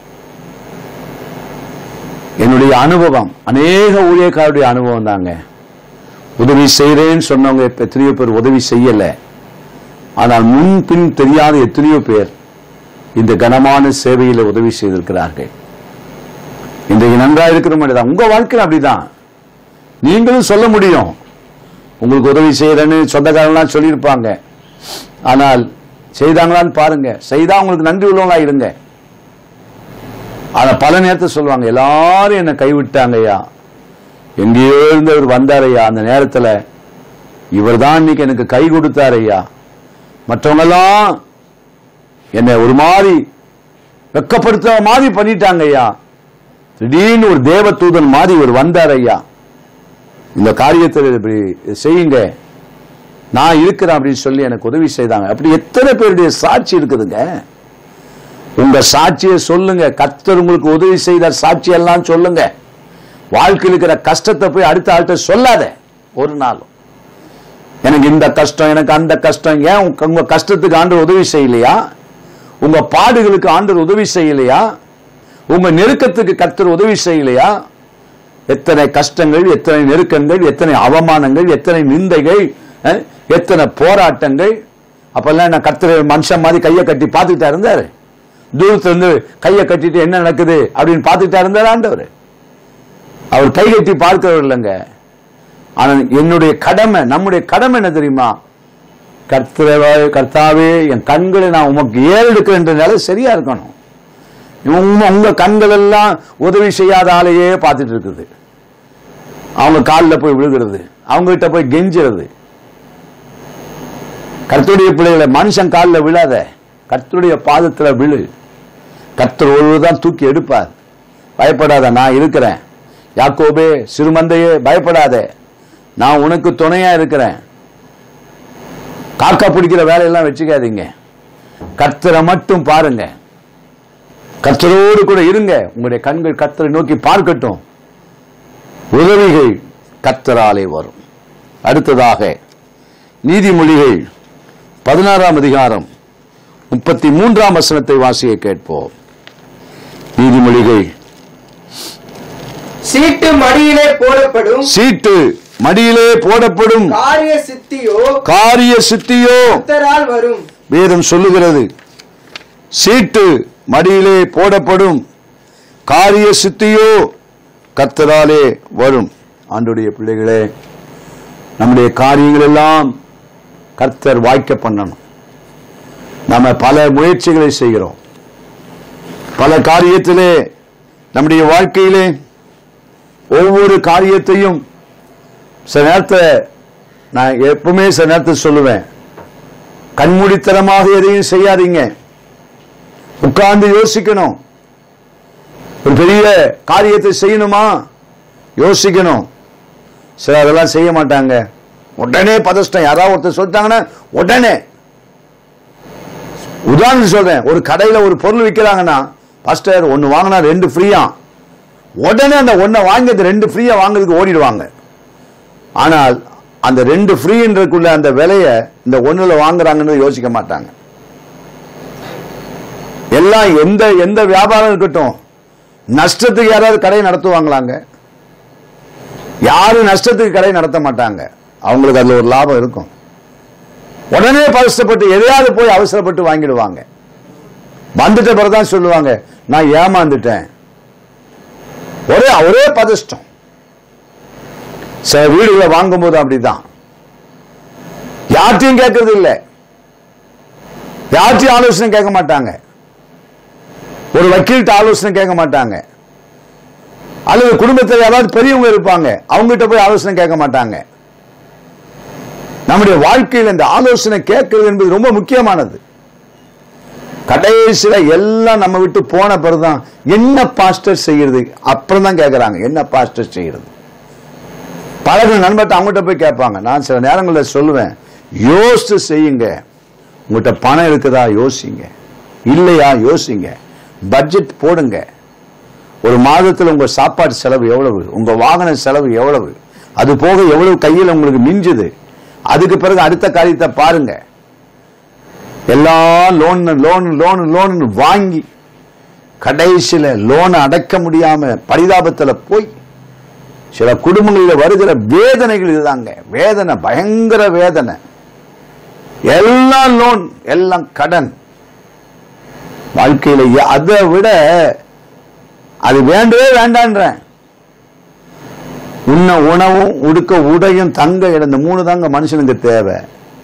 என்னுடைய அனுபவம் அநேக ஊழியக்காரருடைய அனுபவம் தாங்க உதவி செய்கிறேன்னு சொன்னவங்க இப்ப எத்தனையோ பேர் உதவி செய்யல ஆனால் முன் பின் தெரியாத எத்தனையோ பேர் இந்த கனமான சேவையில உதவி செய்திருக்கிறார்கள் இன்றைக்கு நன்றா இருக்கிற மாதிரிதான் உங்க வாழ்க்கையில் அப்படிதான் நீங்களும் சொல்ல முடியும் உங்களுக்கு உதவி செய்யறேன்னு சொந்தக்காரங்களாம் சொல்லியிருப்பாங்க ஆனால் செய்தாங்களான்னு பாருங்க செய்தா உங்களுக்கு நன்றி உள்ளவங்களா இருங்க ஆனா பல நேரத்தை சொல்லுவாங்க எல்லாரும் என்னை கைவிட்டாங்க ஐயா எங்கேயோ இருந்தவர் வந்தார் ஐயா அந்த நேரத்துல இவர் தான் இன்னைக்கு எனக்கு கை கொடுத்தார் ஐயா மற்றவங்க எல்லாம் என்னை ஒரு மாதிரி வெக்கப்படுத்த மாதிரி பண்ணிட்டாங்க ஐயா திடீர்னு ஒரு தேவதூதன் மாதிரி இவர் வந்தார் ஐயா இந்த காரியத்தை இப்படி செய்யுங்க நான் இருக்கிறேன் அப்படின்னு சொல்லி எனக்கு உதவி செய்தாங்க அப்படி எத்தனை பேருடைய சாட்சி இருக்குதுங்க உங்க சாட்சியை சொல்லுங்க கர்த்தர் உங்களுக்கு உதவி செய்த சாட்சி எல்லாம் சொல்லுங்க வாழ்க்கையில் இருக்கிற கஷ்டத்தை போய் அடுத்த ஆள்கிட்ட சொல்லாத ஒரு நாளும் எனக்கு இந்த கஷ்டம் எனக்கு அந்த கஷ்டம் ஏன் உங்க- உங்க கஷ்டத்துக்கு ஆண்டவர் உதவி செய்யலையா உங்க பாடுகளுக்கு ஆண்டவர் உதவி செய்யலையா உங்க நெருக்கத்துக்கு கர்த்தர் உதவி செய்யலையா எத்தனை கஷ்டங்கள் எத்தனை நெருக்கங்கள் எத்தனை அவமானங்கள் எத்தனை நிந்தைகள் அஹ், எத்தனை போராட்டங்கள் அப்பெல்லாம் நான் கர்த்தர் மனுஷன் மாதிரி கையை கட்டி பார்த்துக்கிட்டா இருந்தாரு தூரத்துல இருந்து கையை கட்டிட்டு என்ன நடக்குது அப்படின்னு பார்த்துக்கிட்டா இருந்தார் ஆண்டவர் அவர் கை கட்டி பார்க்கிறவர் இல்லைங்க ஆனா என்னுடைய கடமை நம்முடைய கடமை என்ன தெரியுமா கர்த்தரவே கர்த்தாவே என் கண்களை நான் உமக்கு ஏறெடுக்கின்ற நிலை சரியா இருக்கணும் உங்க உங்க கண்கள் எல்லாம் உதவி செய்யாத ஆளையே பார்த்துட்டு இருக்குது அவங்க காலில் போய் விழுகிறது அவங்க கிட்ட போய் கெஞ்சுறது கர்த்தருடைய பிள்ளைகளை மனுஷன் காலில் விழாத கர்த்தருடைய பாதத்துல விழு கர்த்தர் ஒருவர்தான் தூக்கி எடுப்பார் பயப்படாத நான் இருக்கிறேன் யாக்கோபே சிறுமந்தையே பயப்படாத நான் உனக்கு துணையா இருக்கிறேன் காக்கா பிடிக்கிற வேலையெல்லாம் வச்சுக்காதீங்க கர்த்தரை மட்டும் பாருங்க கர்த்தரோடு கூட இருங்க உங்களுடைய கண்கள் கர்த்தரை நோக்கி பார்க்கட்டும் உதவிகள் கர்த்தராலே வரும் அடுத்ததாக நீதிமொழிகள் பதினாறாம் அதிகாரம் முப்பத்தி மூன்றாம் வசனத்தை வாசிய கேட்போம் நீதிமொழிகள் சீட்டு மடியிலே போடப்படும் சீட்டு மடியிலே போடப்படும் காரிய சித்தியோ காரிய சித்தியோ கர்த்தரால் வரும் வேதம் சொல்லுகிறது சீட்டு மடியிலே போடப்படும் காரிய சித்தியோ கர்த்தராலே வரும் ஆண்டுடைய பிள்ளைகளே நம்முடைய காரியங்கள் எல்லாம் கர்த்தர் வாய்க்க பண்ணணும் நம்ம பல முயற்சிகளை செய்கிறோம் பல காரியத்திலே நம்முடைய வாழ்க்கையிலே ஒவ்வொரு காரியத்தையும் சில நேரத்தை நான் எப்பவுமே சில நேரத்தில் சொல்லுவேன் கண்மூடித்தனமாக எதையும் செய்யாதீங்க உட்கார்ந்து யோசிக்கணும் ஒரு பெரிய காரியத்தை செய்யணுமா யோசிக்கணும் சிலர் அதெல்லாம் செய்ய மாட்டாங்க உடனே பதஷ்டம் யாராவது ஒருத்தர் சொல்லிட்டாங்கன்னா உடனே உதாரணம் சொல்றேன் ஒரு கடையில ஒரு பொருள் விற்கிறாங்கன்னா பாஸ்டர் ஒன்னு வாங்கினா ரெண்டு ஃப்ரீயா உடனே அந்த ஒன்னை வாங்கி அந்த ரெண்டு ஃப்ரீயா வாங்குறதுக்கு ஓடிடுவாங்க ஆனால் அந்த ரெண்டு ஃப்ரீன்றதுக்குள்ள அந்த விலையை இந்த ஒண்ணுல வாங்குறாங்கன்னு யோசிக்க மாட்டாங்க எல்லாம் எந்த எந்த வியாபாரம் இருக்கட்டும் நஷ்டத்துக்கு யாராவது கடை நடத்துவாங்களாங்க யாரும் நஷ்டத்துக்கு கடை நடத்த மாட்டாங்க அவங்களுக்கு அதுல ஒரு லாபம் இருக்கும் உடனே பரிசப்பட்டு எதையாவது போய் அவசரப்பட்டு வாங்கிடுவாங்க வந்துட்ட பிறகுதான் சொல்லுவாங்க நான் ஏமாந்துட்டேன் ஒரே ஒரே பதஷ்டம் சில வீடுகளை வாங்கும்போது அப்படிதான் யார்ட்டையும் கேட்கறது இல்லை யார்ட்டையும் ஆலோசனை கேட்க மாட்டாங்க ஒரு வக்கீல்கிட்ட ஆலோசனை கேட்க மாட்டாங்க அல்லது குடும்பத்தில் யாராவது பெரியவங்க இருப்பாங்க அவங்ககிட்ட போய் ஆலோசனை கேட்க மாட்டாங்க நம்முடைய வாழ்க்கையில் இந்த ஆலோசனை கேட்கிறது என்பது ரொம்ப முக்கியமானது கடைசியில எல்லாம் நம்ம விட்டு போன பிறகுதான் என்ன பாஸ்டர் செய்யறது அப்புறம் தான் கேட்கறாங்க என்ன பாஸ்டர் செய்யறது பழகிற நண்பர்கிட்ட அவங்ககிட்ட போய் கேட்பாங்க நான் சில நேரங்களில் சொல்லுவேன் யோசிச்சு செய்யுங்க உங்கள்கிட்ட பணம் இருக்குதா யோசிங்க இல்லையா யோசிங்க பட்ஜெட் போடுங்க ஒரு மாதத்துல உங்க சாப்பாடு செலவு எவ்வளவு உங்க வாகன செலவு எவ்வளவு அது போக எவ்வளவு கையில் உங்களுக்கு மிஞ்சுது அதுக்கு பிறகு அடுத்த காரியத்தை பாருங்க எல்லாம் லோன் லோன் லோன் லோன் வாங்கி கடைசியில லோனை அடைக்க முடியாம பரிதாபத்துல போய் சில குடும்பங்களில் வருகிற வேதனைகள் இதுதாங்க வேதனை பயங்கர வேதனை எல்லாம் லோன் எல்லாம் கடன் வாழ்க்கையில எ- அதை விட அது வேண்டவே வேண்டான்றேன் உண்ண உணவும் உடுக்க உடையும் தங்க இடம் இந்த மூணு தாங்க மனுஷனுக்கு தேவை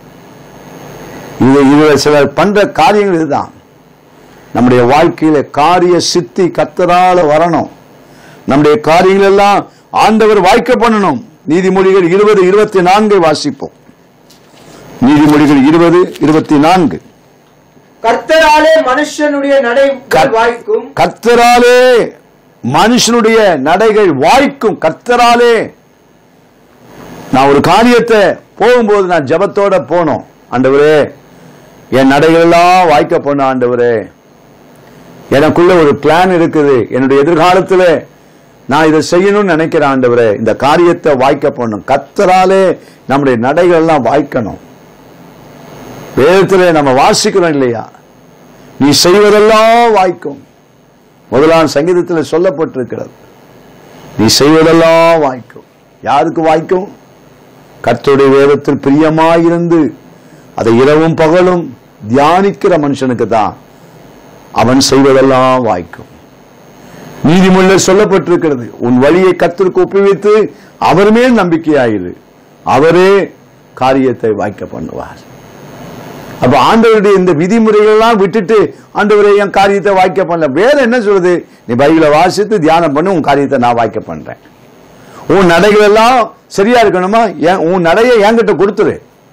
இது இதுல சிலர் பண்ற காரியங்கள் இதுதான் நம்முடைய வாழ்க்கையில காரிய சித்தி கத்தரால வரணும் நம்முடைய காரியங்கள் எல்லாம் ஆண்டவர் வாய்க்க பண்ணணும் நீதிமொழிகள் இருபது இருபத்தி நான்கை வாசிப்போம் நீதிமொழிகள் இருபது இருபத்தி நான்கு கர்த்தராலே மனுஷனுடைய நடை வாய்க்கும் கர்த்தராலே மனுஷனுடைய நடைகள் வாய்க்கும் கர்த்தராலே நான் ஒரு காரியத்தை போகும்போது நான் ஜெபத்தோட போனோம் ஆண்டவரே என் நடைகள் எல்லாம் வாய்க்க போன ஆண்டவரே எனக்குள்ள ஒரு பிளான் இருக்குது என்னுடைய எதிர்காலத்துல நான் இதை செய்யணும்னு நினைக்கிறேன் ஆண்டவரே இந்த காரியத்தை வாய்க்க போகணும் கர்த்தராலே நம்முடைய நடைகள் எல்லாம் வாய்க்கணும் வேதத்துல நம்ம வாசிக்கிறோம் இல்லையா நீ செய்வதெல்லாம் வாய்க்கும் முதலாம் சங்கீதத்தில் சொல்லப்பட்டிருக்கிறது நீ செய்வதெல்லாம் வாய்க்கும் யாருக்கு வாய்க்கும் கர்த்தருடைய வேதத்தில் பிரியமாயிருந்து அதை இரவும் பகலும் தியானிக்கிற மனுஷனுக்கு தான் அவன் செய்வதெல்லாம் வாய்க்கும் நீதிமொழியில் சொல்லப்பட்டிருக்கிறது உன் வழியை கர்த்தருக்கு ஒப்புவித்து அவர் மேல் நம்பிக்கையாயிரு அவரே காரியத்தை வாய்க்க பண்ணுவார் அப்ப ஆண்டவருடைய இந்த விதிமுறைகள் எல்லாம் விட்டுட்டு ஆண்டவரே என் காரியத்தை வாய்க்க பண்ணல வேற என்ன சொல்லுது நீ பைபிளை வாசித்து தியானம் பண்ணு உன் காரியத்தை நான் வாய்க்க பண்றேன் உன் நடைகள் எல்லாம் சரியா இருக்கணுமா என் உன் நடையை என்கிட்ட கொடுத்துரு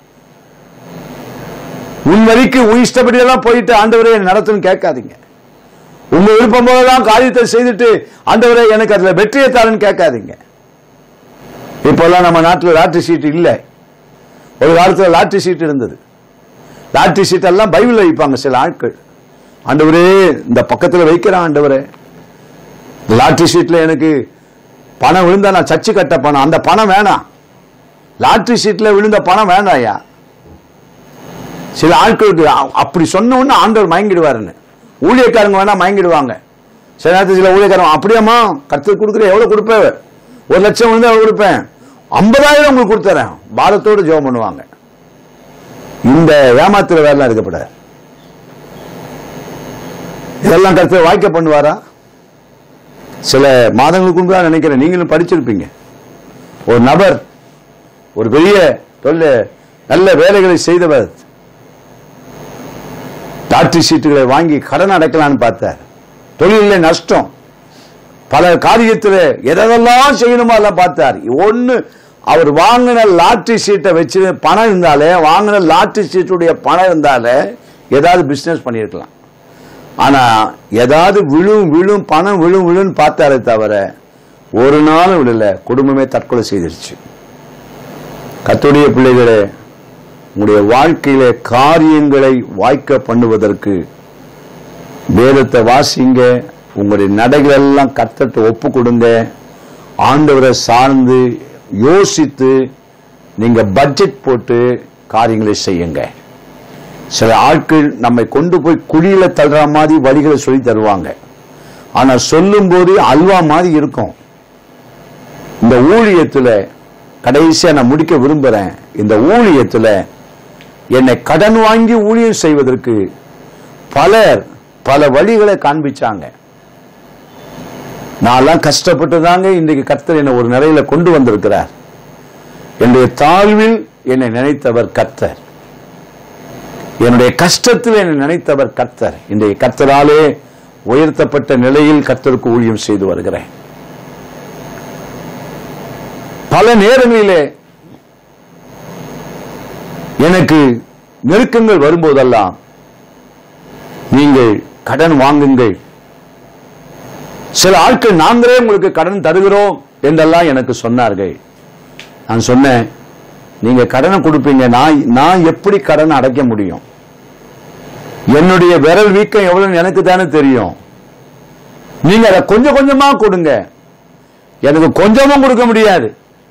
உன் வழிக்கு உன் இஷ்டப்படி எல்லாம் போயிட்டு ஆண்டவரே என்னை நடத்துன்னு கேட்காதீங்க உங்க விருப்பம் போதெல்லாம் காரியத்தை செய்துட்டு ஆண்டவரே எனக்கு அதுல வெற்றியை தாருன்னு கேட்காதீங்க இப்பெல்லாம் நம்ம நாட்டில் லாட்டரி சீட் இல்லை ஒரு காலத்துல லாட்டரி சீட் இருந்தது லாட்டரி சீட் எல்லாம் பைபிள்ல வைப்பாங்க சில ஆட்கள் ஆண்டவரே இந்த பக்கத்துல வைக்கிறேன் ஆண்டவரே இந்த லாட்டரி சீட்ல எனக்கு பணம் விழுந்தா நான் சர்ச்சு கட்ட பணம் அந்த பணம் வேணாம் லாட்டரி சீட்ல விழுந்த பணம் வேண்டாம் ஐயா சில ஆட்களுக்கு அ- அப்படி சொன்ன உடனே ஆண்டவர் மயங்கிடுவாருன்னு ஊழியக்காரங்க வேணா மயங்கிடுவாங்க சில நேரத்தில் சில ஊழியக்காரங்க அப்படியாம்மா கருத்து கொடுக்குற எவ்வளவு கொடுப்பேன் ஒரு லட்சம் வந்து எவ்வளவு கொடுப்பேன் ஐம்பதாயிரம் உங்களுக்கு கொடுத்துறேன் பாரத்தோடு ஜெபம் பண்ணுவாங்க இந்த ஏமாத்துற வேலை இருக்கப்படாது இதெல்லாம் கருத்து வாய்க்க பண்ணுவாரா சில மாதங்களுக்கு முன்பு தான் நினைக்கிறேன் நீங்களும் படிச்சிருப்பீங்க ஒரு நபர் ஒரு பெரிய தொழில நல்ல வேலைகளை செய்தவர் லாட்டரி சீட்டுகளை வாங்கி கடன் அடைக்கலான்னு பார்த்தார் தொழிலில் நஷ்டம் பல காரியத்தில் எதெல்லாம் செய்யணுமோ அதெல்லாம் பார்த்தார் ஒன்னு அவர் வாங்கின லாட்டரி சீட்டை வச்சு பணம் இருந்தாலே வாங்கின லாட்டரி சீட்டுடைய பணம் இருந்தாலே ஏதாவது பிசினஸ் பண்ணியிருக்கலாம் ஆனா ஏதாவது விழும் விழும் பணம் விழும் விழுன்னு பார்த்தாரே தவிர ஒரு நாளும் விடல குடும்பமே தற்கொலை செய்திருச்சு கத்துடைய பிள்ளைகளே உங்களுடைய வாழ்க்கையில காரியங்களை வாய்க்க பண்ணுவதற்கு வேதத்தை வாசிங்க உங்களுடைய நடைகள் எல்லாம் கத்தத்தை ஒப்பு கொடுங்க ஆண்டவரை சார்ந்து யோசித்து நீங்க பட்ஜெட் போட்டு காரியங்களை செய்யுங்க சில ஆட்கள் நம்மை கொண்டு போய் குழியில தள்ளுற மாதிரி வழிகளை சொல்லி தருவாங்க ஆனா சொல்லும்போது அல்வா மாதிரி இருக்கும் இந்த ஊழியத்துல கடைசியா நான் முடிக்க விரும்புறேன் இந்த ஊழியத்துல என்னை கடன் வாங்கி ஊழியம் செய்வதற்கு பலர் பல வழிகளை காண்பிச்சாங்க நான்லாம் கஷ்டப்பட்டு தாங்க இன்றைக்கு கர்த்தர் என்னை ஒரு நிலையில கொண்டு வந்திருக்கிறார் என்னுடைய தாழ்வில் என்னை நினைத்தவர் கர்த்தர் என்னுடைய கஷ்டத்தில் என்னை நினைத்தவர் கர்த்தர் இன்றைய கர்த்தராலே உயர்த்தப்பட்ட நிலையில் கர்த்தருக்கு ஊழியம் செய்து வருகிறேன் பல நேரங்களிலே எனக்கு நெருக்கங்கள் வரும்போதெல்லாம் நீங்கள் கடன் வாங்குங்கள் சில ஆட்கள் நாங்களே உங்களுக்கு கடன் தருகிறோம் என்றெல்லாம் எனக்கு சொன்னார்கள் நான் சொன்னேன் நீங்க கடனை கொடுப்பீங்க நான் நான் எப்படி கடன் அடைக்க முடியும் என்னுடைய விரல் வீக்கம் எவ்வளவு எனக்கு தானே தெரியும் நீங்க அதை கொஞ்சம் கொஞ்சமா கொடுங்க எனக்கு கொஞ்சமும் கொடுக்க முடியாது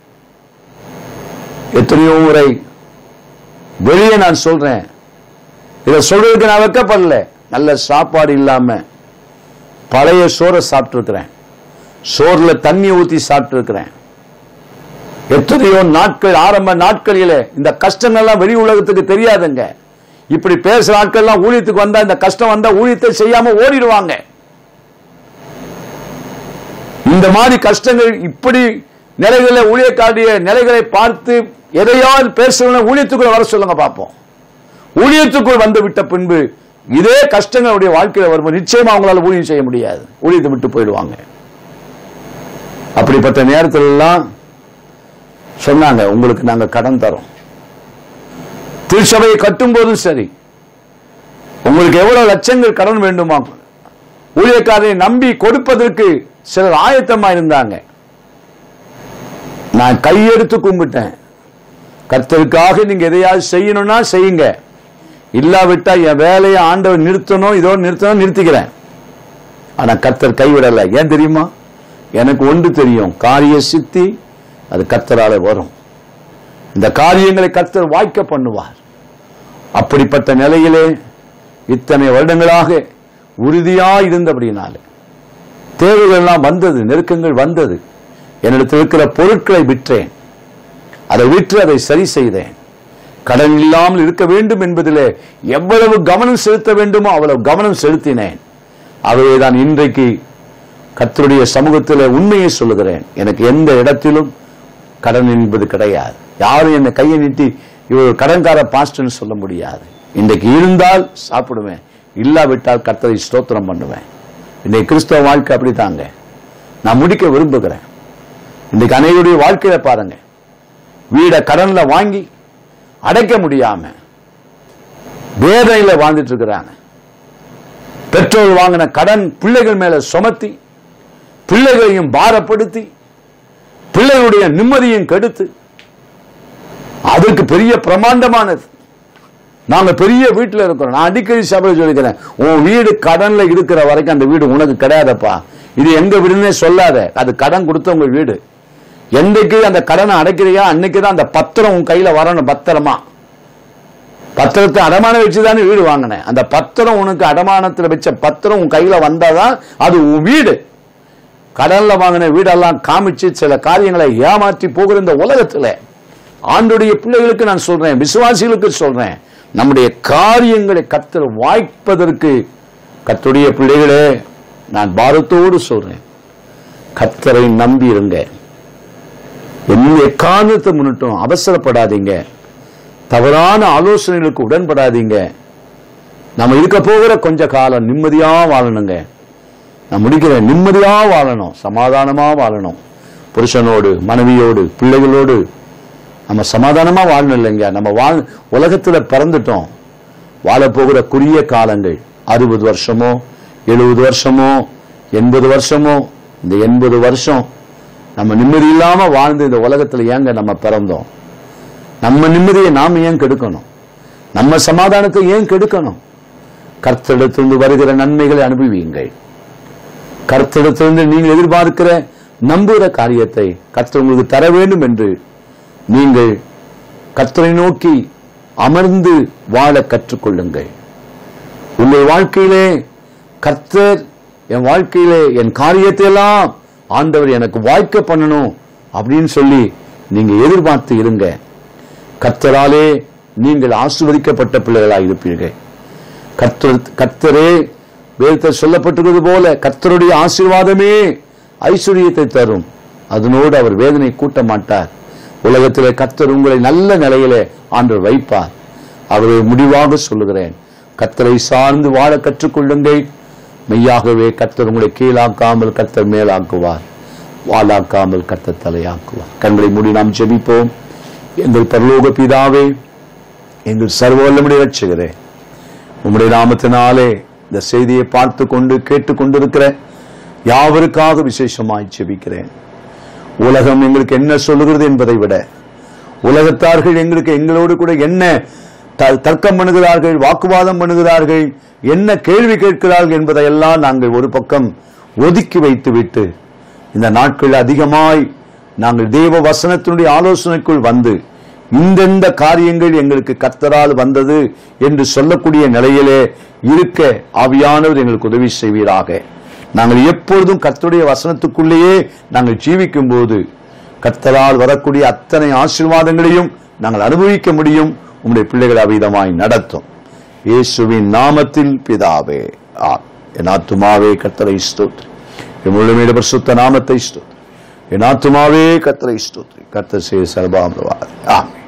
எத்தனையோ முறை வெளியே நான் சொல்றேன் இதை சொல்றதுக்கு நான் வைக்கப்படல நல்ல சாப்பாடு இல்லாம பழைய சோறை சாப்பிட்டு இருக்கிறேன் சோறுல தண்ணி ஊத்தி சாப்பிட்டு இருக்கிறேன் எத்தனையோ நாட்கள் ஆரம்ப நாட்களிலே இந்த கஷ்டங்கள்லாம் வெளி உலகத்துக்கு தெரியாதுங்க இப்படி பேசுற ஆட்கள்லாம் ஊழியத்துக்கு வந்தா இந்த கஷ்டம் வந்தா ஊழியத்தை செய்யாம ஓடிடுவாங்க இந்த மாதிரி கஷ்டங்கள் இப்படி நிலைகளை ஊழியக்காரிய நிலைகளை பார்த்து எதையாவது பேசுறவங்க ஊழியத்துக்குள்ள வர சொல்லுங்க பார்ப்போம் ஊழியத்துக்குள் வந்து விட்ட பின்பு இதே கஷ்டங்களுடைய வாழ்க்கையில வரும்போது நிச்சயமா அவங்களால ஊழியம் செய்ய முடியாது ஊழியத்தை விட்டு போயிடுவாங்க அப்படிப்பட்ட நேரத்துல எல்லாம் சொன்னாங்க உங்களுக்கு நாங்க கடன் தரோம் திருச்சபையை கட்டும் போதும் சரி உங்களுக்கு எவ்வளவு லட்சங்கள் கடன் வேண்டுமா ஊழியக்காரரை நம்பி கொடுப்பதற்கு சிலர் ஆயத்தமா இருந்தாங்க நான் கையெடுத்து கும்பிட்டேன் கர்த்தருக்காக நீங்க எதையாவது செய்யணும்னா செய்யுங்க இல்லாவிட்டா என் வேலையை ஆண்டவர் நிறுத்தணும் இதோ நிறுத்தணும் நிறுத்திக்கிறேன் ஆனா கர்த்தர் கைவிடல ஏன் தெரியுமா எனக்கு ஒன்று தெரியும் காரிய சித்தி அது கர்த்தரால வரும் இந்த காரியங்களை கர்த்தர் வாய்க்க பண்ணுவார் அப்படிப்பட்ட நிலையிலே இத்தனை வருடங்களாக உறுதியா இருந்தபடினாலே தேவைகள் எல்லாம் வந்தது நெருக்கங்கள் வந்தது என்னிடத்தில் இருக்கிற பொருட்களை விற்றேன் அதை விற்று அதை சரி செய்தேன் கடன் இல்லாமல் இருக்க வேண்டும் என்பதிலே எவ்வளவு கவனம் செலுத்த வேண்டுமோ அவ்வளவு கவனம் செலுத்தினேன் ஆகவே தான் இன்றைக்கு கர்த்தருடைய சமூகத்தில் உண்மையை சொல்லுகிறேன் எனக்கு எந்த இடத்திலும் கடன் என்பது கிடையாது யாரும் என்னை கையை நீட்டி இவர் கடன்கார பாஸ்டர்னு சொல்ல முடியாது இன்றைக்கு இருந்தால் சாப்பிடுவேன் இல்லாவிட்டால் கர்த்தரை ஸ்தோத்திரம் பண்ணுவேன் இன்னைக்கு கிறிஸ்தவ வாழ்க்கை அப்படித்தாங்க நான் முடிக்க விரும்புகிறேன் இன்னைக்கு அனைவருடைய வாழ்க்கையில பாருங்க வீட கடன்ல வாங்கி அடைக்க முடியாம வேதனையில வாழ்ந்துட்டு இருக்கிறாங்க பெற்றோர் வாங்கின கடன் பிள்ளைகள் மேல சுமத்தி பிள்ளைகளையும் பாரப்படுத்தி பிள்ளைகளுடைய நிம்மதியும் கெடுத்து அதற்கு பெரிய பிரமாண்டமானது நாங்க பெரிய வீட்டுல இருக்கிறோம் நான் அடிக்கடி சபையில் சொல்லிக்கிறேன் உன் வீடு கடன்ல இருக்கிற வரைக்கும் அந்த வீடு உனக்கு கிடையாதப்பா இது எங்க வீடுன்னே சொல்லாத அது கடன் கொடுத்தவங்க வீடு என்னைக்கு அந்த கடனை அடைக்கிறியா அன்னைக்கு தான் அந்த பத்திரம் உன் கையில வரணும் பத்திரமா பத்திரத்தை அடமானம் வச்சுதானே வீடு வாங்கினேன் அந்த பத்திரம் உனக்கு அடமானத்துல வச்ச பத்திரம் உன் கையில வந்தாதான் அது உன் வீடு கடல்ல வாங்கின வீடெல்லாம் காமிச்சு சில காரியங்களை ஏமாற்றி போகிற இந்த உலகத்துல ஆண்டுடைய பிள்ளைகளுக்கு நான் சொல்றேன் விசுவாசிகளுக்கு சொல்றேன் நம்முடைய காரியங்களை கத்தர் வாய்ப்பதற்கு கத்துடைய பிள்ளைகளே நான் பாரத்தோடு சொல்றேன் கத்தரை நம்பி இருங்க என்ன எக்காரணத்தை முன்னிட்டும் அவசரப்படாதீங்க தவறான ஆலோசனைகளுக்கு உடன்படாதீங்க நம்ம இருக்க போகிற கொஞ்ச காலம் நிம்மதியா வாழணுங்க நான் முடிக்கிறேன் நிம்மதியா வாழணும் சமாதானமா வாழணும் புருஷனோடு மனைவியோடு பிள்ளைகளோடு நம்ம சமாதானமா வாழணும் இல்லைங்க நம்ம வாழ் உலகத்துல பிறந்துட்டோம் வாழப்போகிற குறுகிய காலங்கள் அறுபது வருஷமோ எழுபது வருஷமோ எண்பது வருஷமோ இந்த எண்பது வருஷம் நம்ம நிம்மதி இல்லாம வாழ்ந்து இந்த உலகத்துல ஏங்க நம்ம பிறந்தோம் நம்ம நிம்மதியை நாம ஏன் கெடுக்கணும் நம்ம சமாதானத்தை ஏன் கெடுக்கணும் கர்த்தரிடத்திலிருந்து வருகிற நன்மைகளை அனுபவியுங்கள் கர்த்தரிடத்திலிருந்து நீங்கள் எதிர்பார்க்கிற நம்புகிற காரியத்தை கர்த்தர் உங்களுக்கு தர வேண்டும் என்று நீங்கள் கர்த்தரை நோக்கி அமர்ந்து வாழ கற்றுக்கொள்ளுங்கள் உங்கள் வாழ்க்கையிலே கர்த்தர் என் வாழ்க்கையிலே என் காரியத்தை எல்லாம் ஆண்டவர் எனக்கு வாய்க்க பண்ணணும் அப்படின்னு சொல்லி நீங்க எதிர்பார்த்து இருங்க கர்த்தராலே நீங்கள் ஆசீர்வதிக்கப்பட்ட பிள்ளைகளாக இருப்பீர்கள் கர்த்தர் கர்த்தரே வேதத்தில் சொல்லப்பட்டிருக்கிறது போல கர்த்தருடைய ஆசீர்வாதமே ஐஸ்வர்யத்தை தரும் அதனோடு அவர் வேதனை கூட்ட மாட்டார் உலகத்திலே கர்த்தர் உங்களை நல்ல நிலையிலே ஆண்டவர் வைப்பார் அவரை முடிவாக சொல்லுகிறேன் கர்த்தரை சார்ந்து வாழ கற்றுக்கொள்ளுங்கள் மெய்யாகவே கர்த்தர் உங்களை கீழாக்காமல் கர்த்தர் மேலாக்குவார் வாளாக்காமல் கர்த்தர் தலையாக்குவார் கண்களை மூடி நாம் ஜெபிப்போம் எங்கள் பரலோக பிதாவே எங்கள் சர்வவல்லமுடைய ரட்சகரே உம்முடைய நாமத்தினாலே இந்த செய்தியை பார்த்து கொண்டு கேட்டுக் கொண்டிருக்கிற யாவருக்காக விசேஷமாய் ஜெபிக்கிறேன் உலகம் எங்களுக்கு என்ன சொல்லுகிறது என்பதை விட உலகத்தார்கள் எங்களுக்கு எங்களோடு கூட என்ன த- தர்க்கம் பண்ணுகிறார்கள் வாக்குவாதம் பண்ணுகிறார்கள் என்ன கேள்வி கேட்கிறார்கள் என்பதையெல்லாம் நாங்கள் ஒரு பக்கம் ஒதுக்கி வைத்து விட்டு இந்த நாட்கள் அதிகமாய் நாங்கள் தேவ வசனத்தினுடைய ஆலோசனைக்குள் வந்து இந்தெந்த காரியங்கள் எங்களுக்கு கர்த்தரால் வந்தது என்று சொல்லக்கூடிய நிலையிலே இருக்க ஆவியானவர் எங்களுக்கு உதவி செய்வீராக நாங்கள் எப்பொழுதும் கர்த்தருடைய வசனத்துக்குள்ளேயே நாங்கள் ஜீவிக்கும் போது கர்த்தரால் வரக்கூடிய அத்தனை ஆசீர்வாதங்களையும் நாங்கள் அனுபவிக்க முடியும் உம்முடைய பிள்ளைகள் அவிதமாய் நடத்தும் இயேசுவின் நாமத்தில் பிதாவே ஆ என் ஆத்துமாவே கர்த்தரை ஸ்தோத்ரி என் முழுமையிட பரிசுத்த நாமத்தை ஸ்தோத்ரி என் ஆத்துமாவே கர்த்தரை ஸ்தோத்ரி கர்த்தர் செய்ய சர்பாமிரவாதி ஆமென்